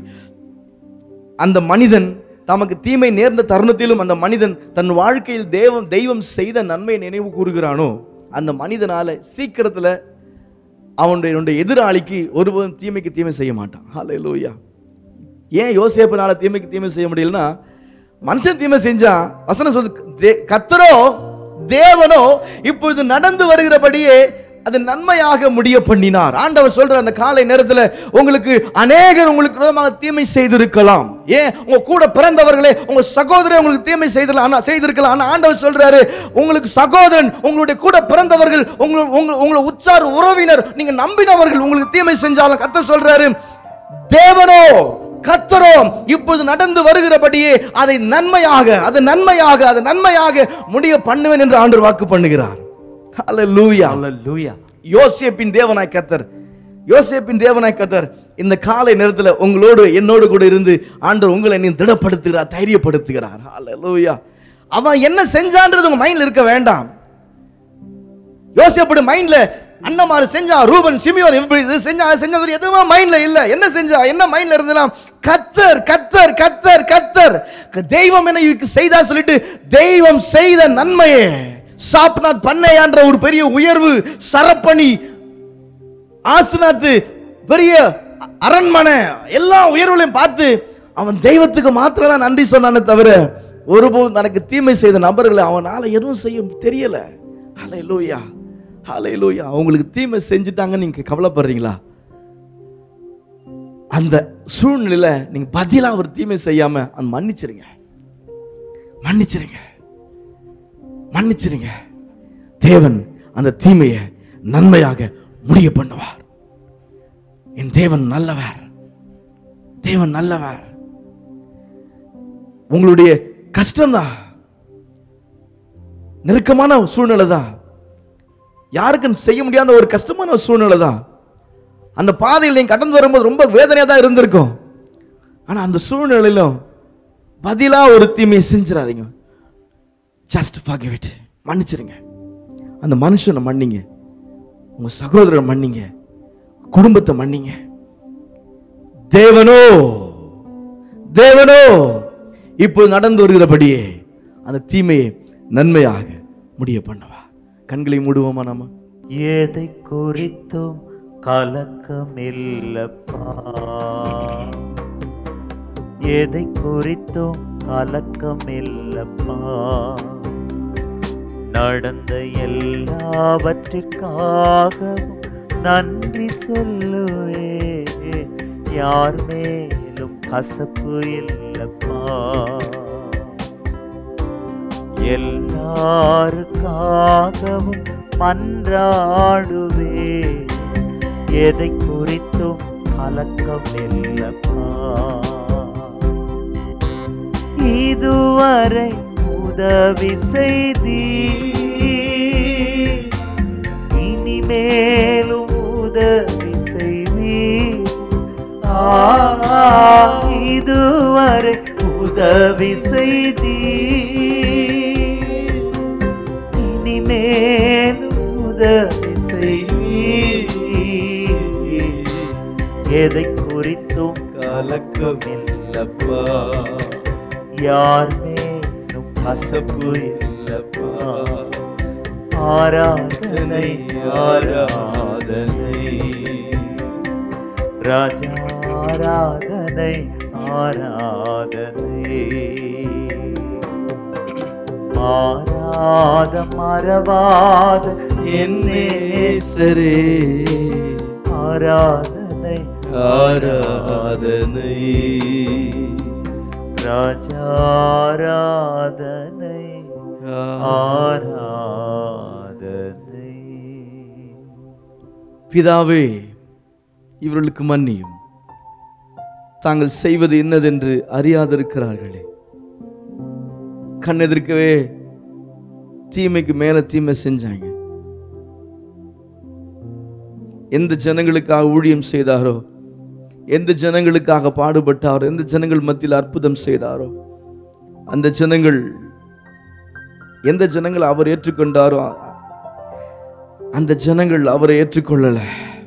அந்த மனிதன் தமக்கு தீமை நேர்ந்த தருணத்திலும் அந்த மனிதன் தன் வாழ்க்கையில் தேவம் தெய்வம் செய்த நன்மை நினைவு கூறுகிறானோ அந்த மனிதனால சீக்கிரத்துல அவனுடைய அவனுடைய எதிராளிக்கு ஒருபோதும் தீமைக்கு தீமை செய்ய மாட்டான் ஹalleluya ஏன் யோசேப்பனால தீமைக்கு தீமை செய்ய முடியலன்னா மனுஷன் தீமை செஞ்சான் வசனம் சொல்லுது தே- கர்த்தரோ தேவனோ இப்பொழுது நடந்து வருகிறபடியே அது நன்மையாக முடிய பண்ணினார் ஆண்டவர் சொல்ற அந்த காலை நேரத்துல உங்களுக்கு அநேகர் உங்களுக்கு விரோதமாக தீமை செய்திருக்கலாம் ஏன் உங்க கூட பிறந்தவர்களே உங்க சகோதரர் உங்களுக்கு தீமை செய்திருக்கலாம் ஆனா செய்திருக்கலாம் ஆனா ஆண்டவர் சொல்றாரு உங்களுக்கு சகோதரன் உங்களுடைய கூட பிறந்தவர்கள் உங்க உங்க உங்களை உற்சார் உறவினர் நீங்க நம்பினவர்கள் உங்களுக்கு தீமை செஞ்சாலும் கத்த சொல்றாரு தேவனோ கத்தரோ இப்போது நடந்து வருகிறபடியே அதை நன்மையாக அது நன்மையாக அது நன்மையாக முடிய பண்ணுவேன் என்று ஆண்டவர் வாக்கு பண்ணுகிறார் ஹalleluya Hallelujah. யோசேப்பின் தேவனாய் கத்தர் யோசேப்பின் தேவனாய் கத்தர் இந்த காலை நேரத்துல உங்களோடு என்னோடு கூட இருந்து ஆண்டவர் உங்களை நீ திடப்படுத்துகிறார் தைரியப்படுத்துகிறார் ஹalleluya அவன் என்ன செஞ்சான்றது உங்க மைண்ட்ல இருக்க வேண்டாம் யோசிப்படு மைண்ட்ல அண்ணமாரு செஞ்சா ரூபன் சிமியோன் இப்படி இது செஞ்சா அது செஞ்சா எதுவுமே மைண்ட்ல இல்ல என்ன செஞ்சா என்ன மைண்ட்ல இருந்ததுன்னா கத்தர் கத்தர் கத்தர் கத்தர் க- தெய்வம் என்ன இதுக்கு செய்தா சொல்லிட்டு தெய்வம் செய்த நன்மையே சாப்நாத் பண்ணையான்ற ஒரு பெரிய உயர்வு சரப்பணி ஆசுநாத்து பெரிய அ- அரண்மனை எல்லா உயர்வுகளையும் பார்த்து அவன் தெய்வத்துக்கு மாத்திரம் தான் நன்றி சொன்னானே தவிர ஒருபோதும் தனக்கு தீமை செய்த நபர்களை அவனால எதுவும் செய்ய தெரியல ஹalleluya ஹalleluya அவங்களுக்கு தீமை செஞ்சுட்டாங்கன்னு நீங்க கவலைப்படுறீங்களா அந்த சூழ்நிலையில நீங்க பதிலா ஒரு தீமை செய்யாம அந்த மன்னிச்சிருங்க மன்னிச்சிருங்க மன்னிச்சிருங்க தேவன் அந்த தீமையை நன்மையாக முடிய பண்ணுவார் என் தேவன் நல்லவர் தேவன் நல்லவர் உங்களுடைய கஷ்டம்தான் நெருக்கமான சூழ்நிலை தான் யாருக்கும் செய்ய முடியாத ஒரு கஷ்டமான ஒரு சூழ்நிலை தான் அந்த பாதையில் நீங்க கடந்து வரும்போது ரொம்ப வேதனையா தான் இருந்திருக்கும் ஆனா அந்த சூழ்நிலையிலும் பதிலா ஒரு தீமையை செஞ்சிடாதீங்க ஜஸ்ட் forgive it மன்னிச்சிருங்க அந்த மனுஷனை மன்னிங்க உங்க சகோதரரை மன்னிங்க குடும்பத்தை மன்னிங்க தேவனோ தேவனோ இப்போது நடந்து வருகிறபடியே அந்த தீமையை நன்மையாக முடிய பண்ணவா கண்களை மூடுவோமா நாம எதை குறித்தும் கலக்கமில்லப்பா எதை குறித்தும் கலக்கமில்லப்பா நடந்த எல்லாவற்றிற்காகவும் நன்றி சொல்லுவே யார் மேலும் கசப்பு இல்லப்பா எல்லாருக்காகவும் மன்றாடுவே எதை குறித்தும் கலக்கம் இல்லப்பா இதுவரை உதவி செய்தி இனிமேலும் உதவி செய்வி இதுவரை உதவி செய்தி உதவி செய்வீர் எதை குறித்தும் கலக்கமில்லப்பா யார் மேலும் கசப்பு இல்லப்பா ஆராதனை ஆராதனை ராஜா ஆராதனை ஆராதனை மாறாத மறவாத என்னேசரே ஆராதனை ஆராதனை ராஜா ஆராதனை ஆராதனை பிதாவே இவர்களுக்கு மன்னியும் தாங்கள் செய்வது இன்னதென்று அறியாதிருக்கிறார்களே கண்ணெதிர்க்கவே தீமைக்கு மேல தீமை செஞ்சாங்க எந்த ஜனங்களுக்காக ஊழியம் செய்தாரோ எந்த ஜனங்களுக்காக பாடுபட்டாரோ எந்த ஜனங்கள் மத்தியில் அற்புதம் செய்தாரோ அந்த ஜனங்கள் எந்த ஜனங்கள் அவர் ஏற்றுக்கொண்டாரோ அந்த ஜனங்கள் அவரை ஏற்றுக்கொள்ளல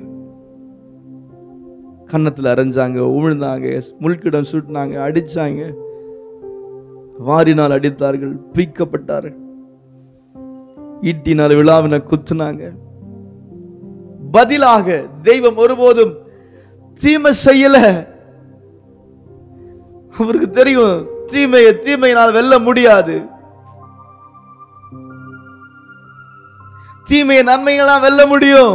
கன்னத்துல அரைஞ்சாங்க உமிழ்ந்தாங்க முள்கிடம் சுட்டினாங்க அடிச்சாங்க வாரினால் அடித்தார்கள் பீக்கப்பட்டார்கள் ஈட்டினால் விழாவின குத்துனாங்க பதிலாக தெய்வம் ஒருபோதும் தீமை செய்யல அவருக்கு தெரியும் தீமையை தீமையினால் வெல்ல முடியாது தீமையை நன்மைகளால் வெல்ல முடியும்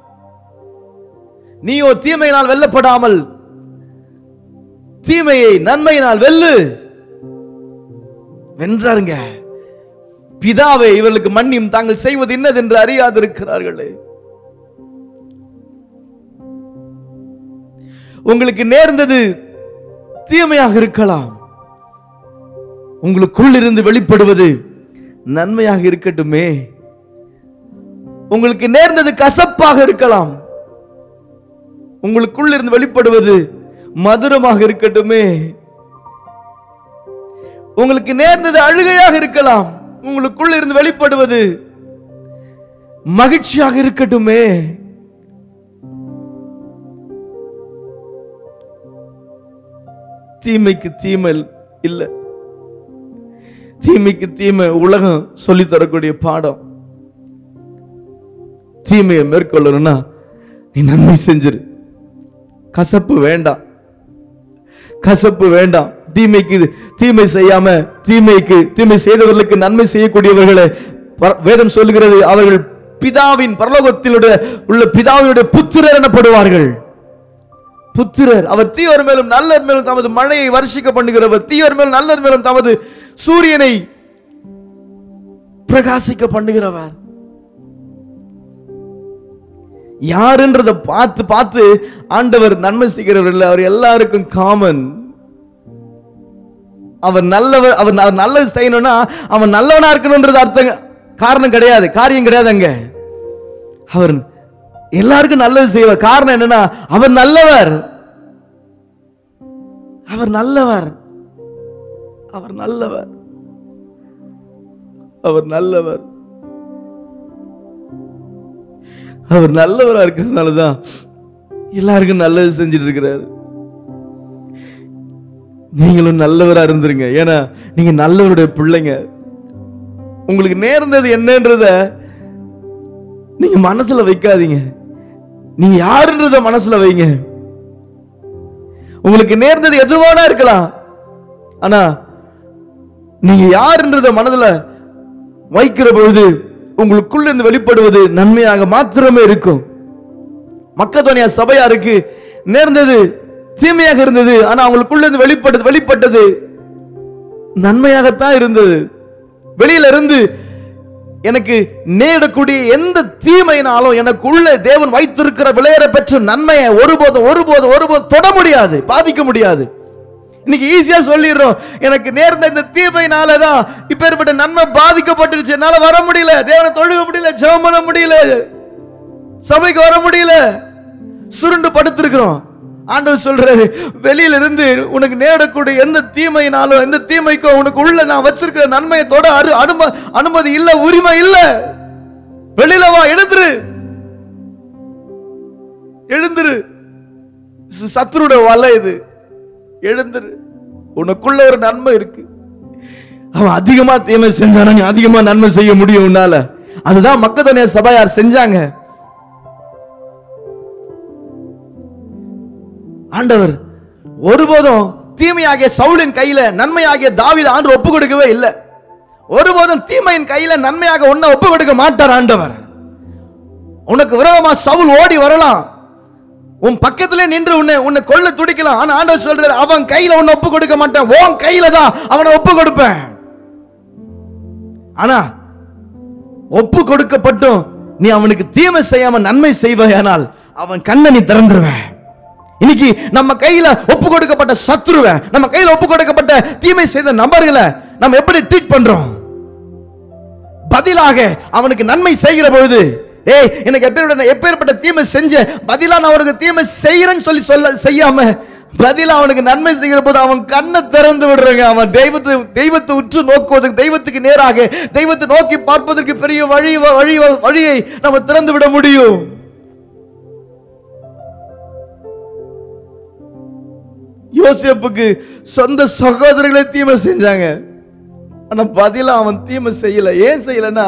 நீயோ தீமையினால் வெல்லப்படாமல் தீமையை நன்மையினால் வெல்லு வென்றாருங்க பிதாவே இவர்களுக்கு மன்னியும் தாங்கள் செய்வது இன்னதென்று அறியாதிருக்கிறார்களே உங்களுக்கு நேர்ந்தது தீமையாக இருக்கலாம் உங்களுக்குள் இருந்து வெளிப்படுவது நன்மையாக இருக்கட்டுமே உங்களுக்கு நேர்ந்தது கசப்பாக இருக்கலாம் உங்களுக்குள் இருந்து வெளிப்படுவது மதுரமாக இருக்கட்டுமே உங்களுக்கு நேர்ந்தது அழுகையாக இருக்கலாம் உங்களுக்குள் இருந்து வெளிப்படுவது மகிழ்ச்சியாக இருக்கட்டுமே தீமைக்கு தீமை இல்லை தீமைக்கு தீமை உலகம் சொல்லித் தரக்கூடிய பாடம் தீமையை மேற்கொள்ளணும்னா நீ நன்மை செஞ்சிரு கசப்பு வேண்டாம் கசப்பு வேண்டாம் தீமைக்கு தீமை செய்யாம தீமைக்கு தீமை செய்தவர்களுக்கு நன்மை செய்யக்கூடியவர்களை பர- வேதம் சொல்லுகிறது அவர்கள் பிதாவின் பரலோகத்திலுடைய உள்ள பிதாவினுடைய புத்திரர் எனப்படுவார்கள் புத்திரர் அவர் தீயோர் மேலும் நல்லர் மேலும் தமது மழையை வருஷிக்க பண்ணுகிறவர் தீயோர் மேலும் நல்லர் மேலும் தமது சூரியனை பிரகாசிக்க பண்ணுகிறவர் யாருன்றத பார்த்து பார்த்து ஆண்டவர் நன்மை செய்கிறவர் இல்லை அவர் எல்லாருக்கும் காமன் அவர் நல்லவர் அவர் ந- நல்லது செய்யணும்னா அவன் நல்லவனா இருக்கணும்ன்றது அர்த்தம் காரணம் கிடையாது காரியம் கிடையாது அங்க அவர் எல்லாருக்கும் நல்லது செய்வார் காரணம் என்னன்னா அவர் நல்லவர் அவர் நல்லவர் அவர் நல்லவர் அவர் நல்லவர் அவர் நல்லவரா இருக்கிறதுனால தான் எல்லாருக்கும் நல்லது செஞ்சுட்டு இருக்கிறாரு நீங்களும் நல்லவரா இருந்துருங்க ஏன்னா நீங்க நல்லவருடைய பிள்ளைங்க உங்களுக்கு நேர்ந்தது என்னன்றத நீங்க மனசுல வைக்காதீங்க நீங்க யாருன்றத மனசுல வைங்க உங்களுக்கு நேர்ந்தது எதுவானா இருக்கலாம் ஆனா நீங்க யாருன்றத மனதுல வைக்கிற பொழுது உங்களுக்குள்ள இருந்து வெளிப்படுவது நன்மையாக மாத்திரமே இருக்கும் மக்கதோனியா சபையாருக்கு நேர்ந்தது தீமையாக இருந்தது ஆனா அவங்களுக்குள்ள இருந்து வெளிப்பட்டது வெளிப்பட்டது நன்மையாகத்தான் இருந்தது வெளியில இருந்து எனக்கு நேரிடக்கூடிய எந்த தீமையினாலும் எனக்குள்ள தேவன் வைத்திருக்கிற விளையாட பெற்ற நன்மையை ஒருபோதும் ஒருபோதும் ஒருபோதும் தொட முடியாது பாதிக்க முடியாது இன்னைக்கு ஈஸியா சொல்லிடுறோம் எனக்கு நேர்ந்த இந்த தீமையினால தான் இப்பேற்பட்ட நன்மை பாதிக்கப்பட்டுருச்சு என்னால வர முடியல தேவனை தொழுக முடியல ஜெபம் பண்ண முடியல சபைக்கு வர முடியல சுருண்டு படுத்திருக்கிறோம் ஆண்டவர் சொல்றாரு வெளியில இருந்து உனக்கு நேரக்கூடிய எந்த தீமையினாலும் எந்த தீமைக்கோ உனக்கு உள்ள நான் வச்சிருக்கிற நன்மையை தொட அரு- அனும அனுமதி இல்ல உரிமை இல்ல வெளியில வா எழுந்துரு எழுந்துரு சு- சத்துருடைய வலை இது எழுந்துரு உனக்குள்ள ஒரு நன்மை இருக்கு அவன் அதிகமா தீமை செஞ்சானா நீ அதிகமா நன்மை செய்ய முடியும் உன்னால அதுதான் மக்கதோனிய சபையார் செஞ்சாங்க ஆண்டவர் ஒருபோதும் தீமையாகிய சவுலின் கையில நன்மையாகிய தாவீது ஆண்டு ஒப்பு கொடுக்கவே இல்லை ஒருபோதும் தீமையின் கையில நன்மையாக உன்னை ஒப்பு கொடுக்க மாட்டார் ஆண்டவர் உனக்கு விரோதமா சவுல் ஓடி வரலாம் உன் பக்கத்திலே நின்று உன்னை உன்னை கொல்ல துடிக்கலாம் ஆனா ஆண்டவர் சொல்றாரு அவன் கையில உன்னை ஒப்பு கொடுக்க மாட்டேன் உன் கையில தான் அவனை ஒப்பு கொடுப்பேன் ஆனா ஒப்பு கொடுக்கப்பட்டும் நீ அவனுக்கு தீமை செய்யாம நன்மை செய்வாயானால் அவன் கண்ணை நீ திறந்துருவ இன்னைக்கு நம்ம கையில ஒப்பு கொடுக்கப்பட்ட சத்துருவ நம்ம கையில ஒப்பு கொடுக்கப்பட்ட தீமை செய்த நபர்களை நம்ம எப்படி ட்ரீட் பண்றோம் பதிலாக அவனுக்கு நன்மை செய்கிற பொழுது ஏய் எனக்கு எப்பேற்பட்ட எப்பேற்பட்ட தீமை செஞ்ச பதிலா நான் அவனுக்கு தீமை செய்யறேன்னு சொல்லி சொல்ல செய்யாம பதிலா அவனுக்கு நன்மை செய்கிற போது அவன் கண்ணை திறந்து விடுறாங்க அவன் தெய்வத்தை தெய்வத்தை உற்று நோக்குவதற்கு தெய்வத்துக்கு நேராக தெய்வத்தை நோக்கி பார்ப்பதற்கு பெரிய வழி வழி வழியை நம்ம திறந்து விட முடியும் யோசேப்புக்கு சொந்த சகோதரர்களே தீமை செஞ்சாங்க ஆனா பதிலா அவன் தீமை செய்யல ஏன் செய்யலன்னா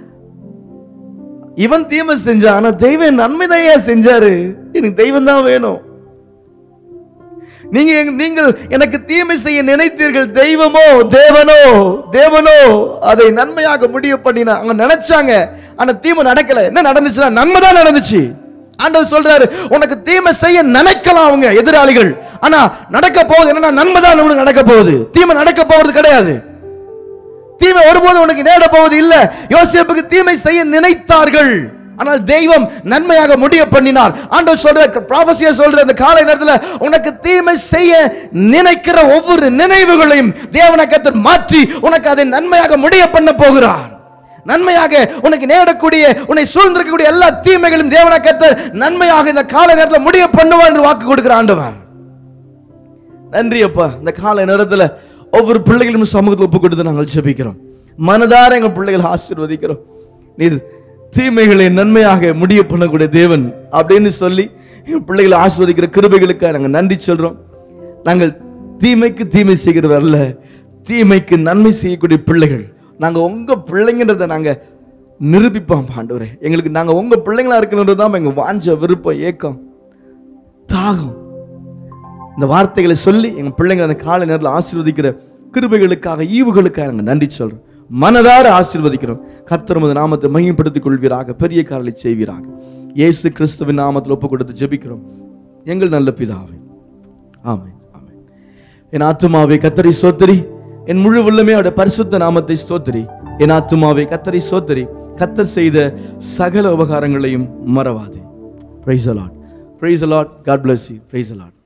இவன் தீமை செஞ்சான் ஆனா தெய்வம் நன்மைதான் ஏன் செஞ்சாரு எனக்கு தெய்வம் தான் வேணும் நீங்க எங்க- நீங்கள் எனக்கு தீமை செய்ய நினைத்தீர்கள் தெய்வமோ தேவனோ தேவனோ அதை நன்மையாக முடிவு பண்ணினா அவங்க நினைச்சாங்க ஆனா தீமை நடக்கல என்ன நடந்துச்சுன்னா நன்மை தான் நடந்துச்சு ஆண்டவர் சொல்றாரு உனக்கு தீமை செய்ய நினைக்கலாம் அவங்க எதிராளிகள் ஆனா நடக்க போகுது என்னன்னா நன்மை தான் உனக்கு நடக்க போகுது தீமை நடக்க போறது கிடையாது தீமை ஒருபோதும் உனக்கு நேட போவது இல்ல யோசேப்புக்கு தீமை செய்ய நினைத்தார்கள் ஆனால் தெய்வம் நன்மையாக முடிய பண்ணினார் ஆண்டவர் சொல்ற ப்ராஃபஸியா சொல்ற அந்த காலை நேரத்துல உனக்கு தீமை செய்ய நினைக்கிற ஒவ்வொரு நினைவுகளையும் தேவன கத்தர் மாற்றி உனக்கு அதை நன்மையாக முடிய பண்ண போகிறார் நன்மையாக உனக்கு நேடக்கூடிய உன்னை சூழ்ந்திருக்கக்கூடிய எல்லா தீமைகளும் தேவன கத்தர் நன்மையாக இந்த காலை நேரத்தில் முடிய பண்ணுவார் என்று வாக்கு கொடுக்கிற ஆண்டவர் நன்றி அப்பா இந்த காலை நேரத்துல ஒவ்வொரு பிள்ளைகளும் சமூகத்தில் ஒப்பு கொடுத்து நாங்கள் ஜெபிக்கிறோம் மனதார எங்கள் பிள்ளைகளை ஆசீர்வதிக்கிறோம் நீர் தீமைகளை நன்மையாக முடிய பண்ணக்கூடிய தேவன் அப்படின்னு சொல்லி எங்கள் பிள்ளைகளை ஆசீர்வதிக்கிற கிருபைகளுக்காக நாங்கள் நன்றி சொல்றோம் நாங்கள் தீமைக்கு தீமை செய்கிறவர் அல்ல தீமைக்கு நன்மை செய்யக்கூடிய பிள்ளைகள் நாங்க உங்க பிள்ளைங்கன்றதை நாங்க நிரூபிப்போம் ஆண்டவரே எங்களுக்கு நாங்க உங்க பிள்ளைங்களா இருக்கணுன்றது தான் எங்க வாஞ்ச விருப்பம் ஏக்கம் தாகம் இந்த வார்த்தைகளை சொல்லி எங்க பிள்ளைங்க அந்த காலை நேரத்தில் ஆசீர்வதிக்கிற கிருபைகளுக்காக ஈவுகளுக்காக நாங்கள் நன்றி சொல்றோம் மனதார ஆசீர்வதிக்கிறோம் கர்த்தர் நாமத்தை மையப்படுத்திக் கொள்வீராக பெரிய காரலை செய்வீராக இயேசு கிறிஸ்துவின் நாமத்தில் ஒப்பு கொடுத்து ஜெபிக்கிறோம் எங்கள் நல்ல பிதாவே ஆமென் ஆமென் என் ஆத்துமாவே கத்தரி சோத்தரி என் முழு உள்ளமே அவருடைய பரிசுத்த நாமத்தை ஸ்தோத்திரி என் ஆத்துமாவே கத்தரி சோத்தரி கத்தர் செய்த சகல உபகாரங்களையும் மறவாதே praise Lord praise Lord God bless you praise allot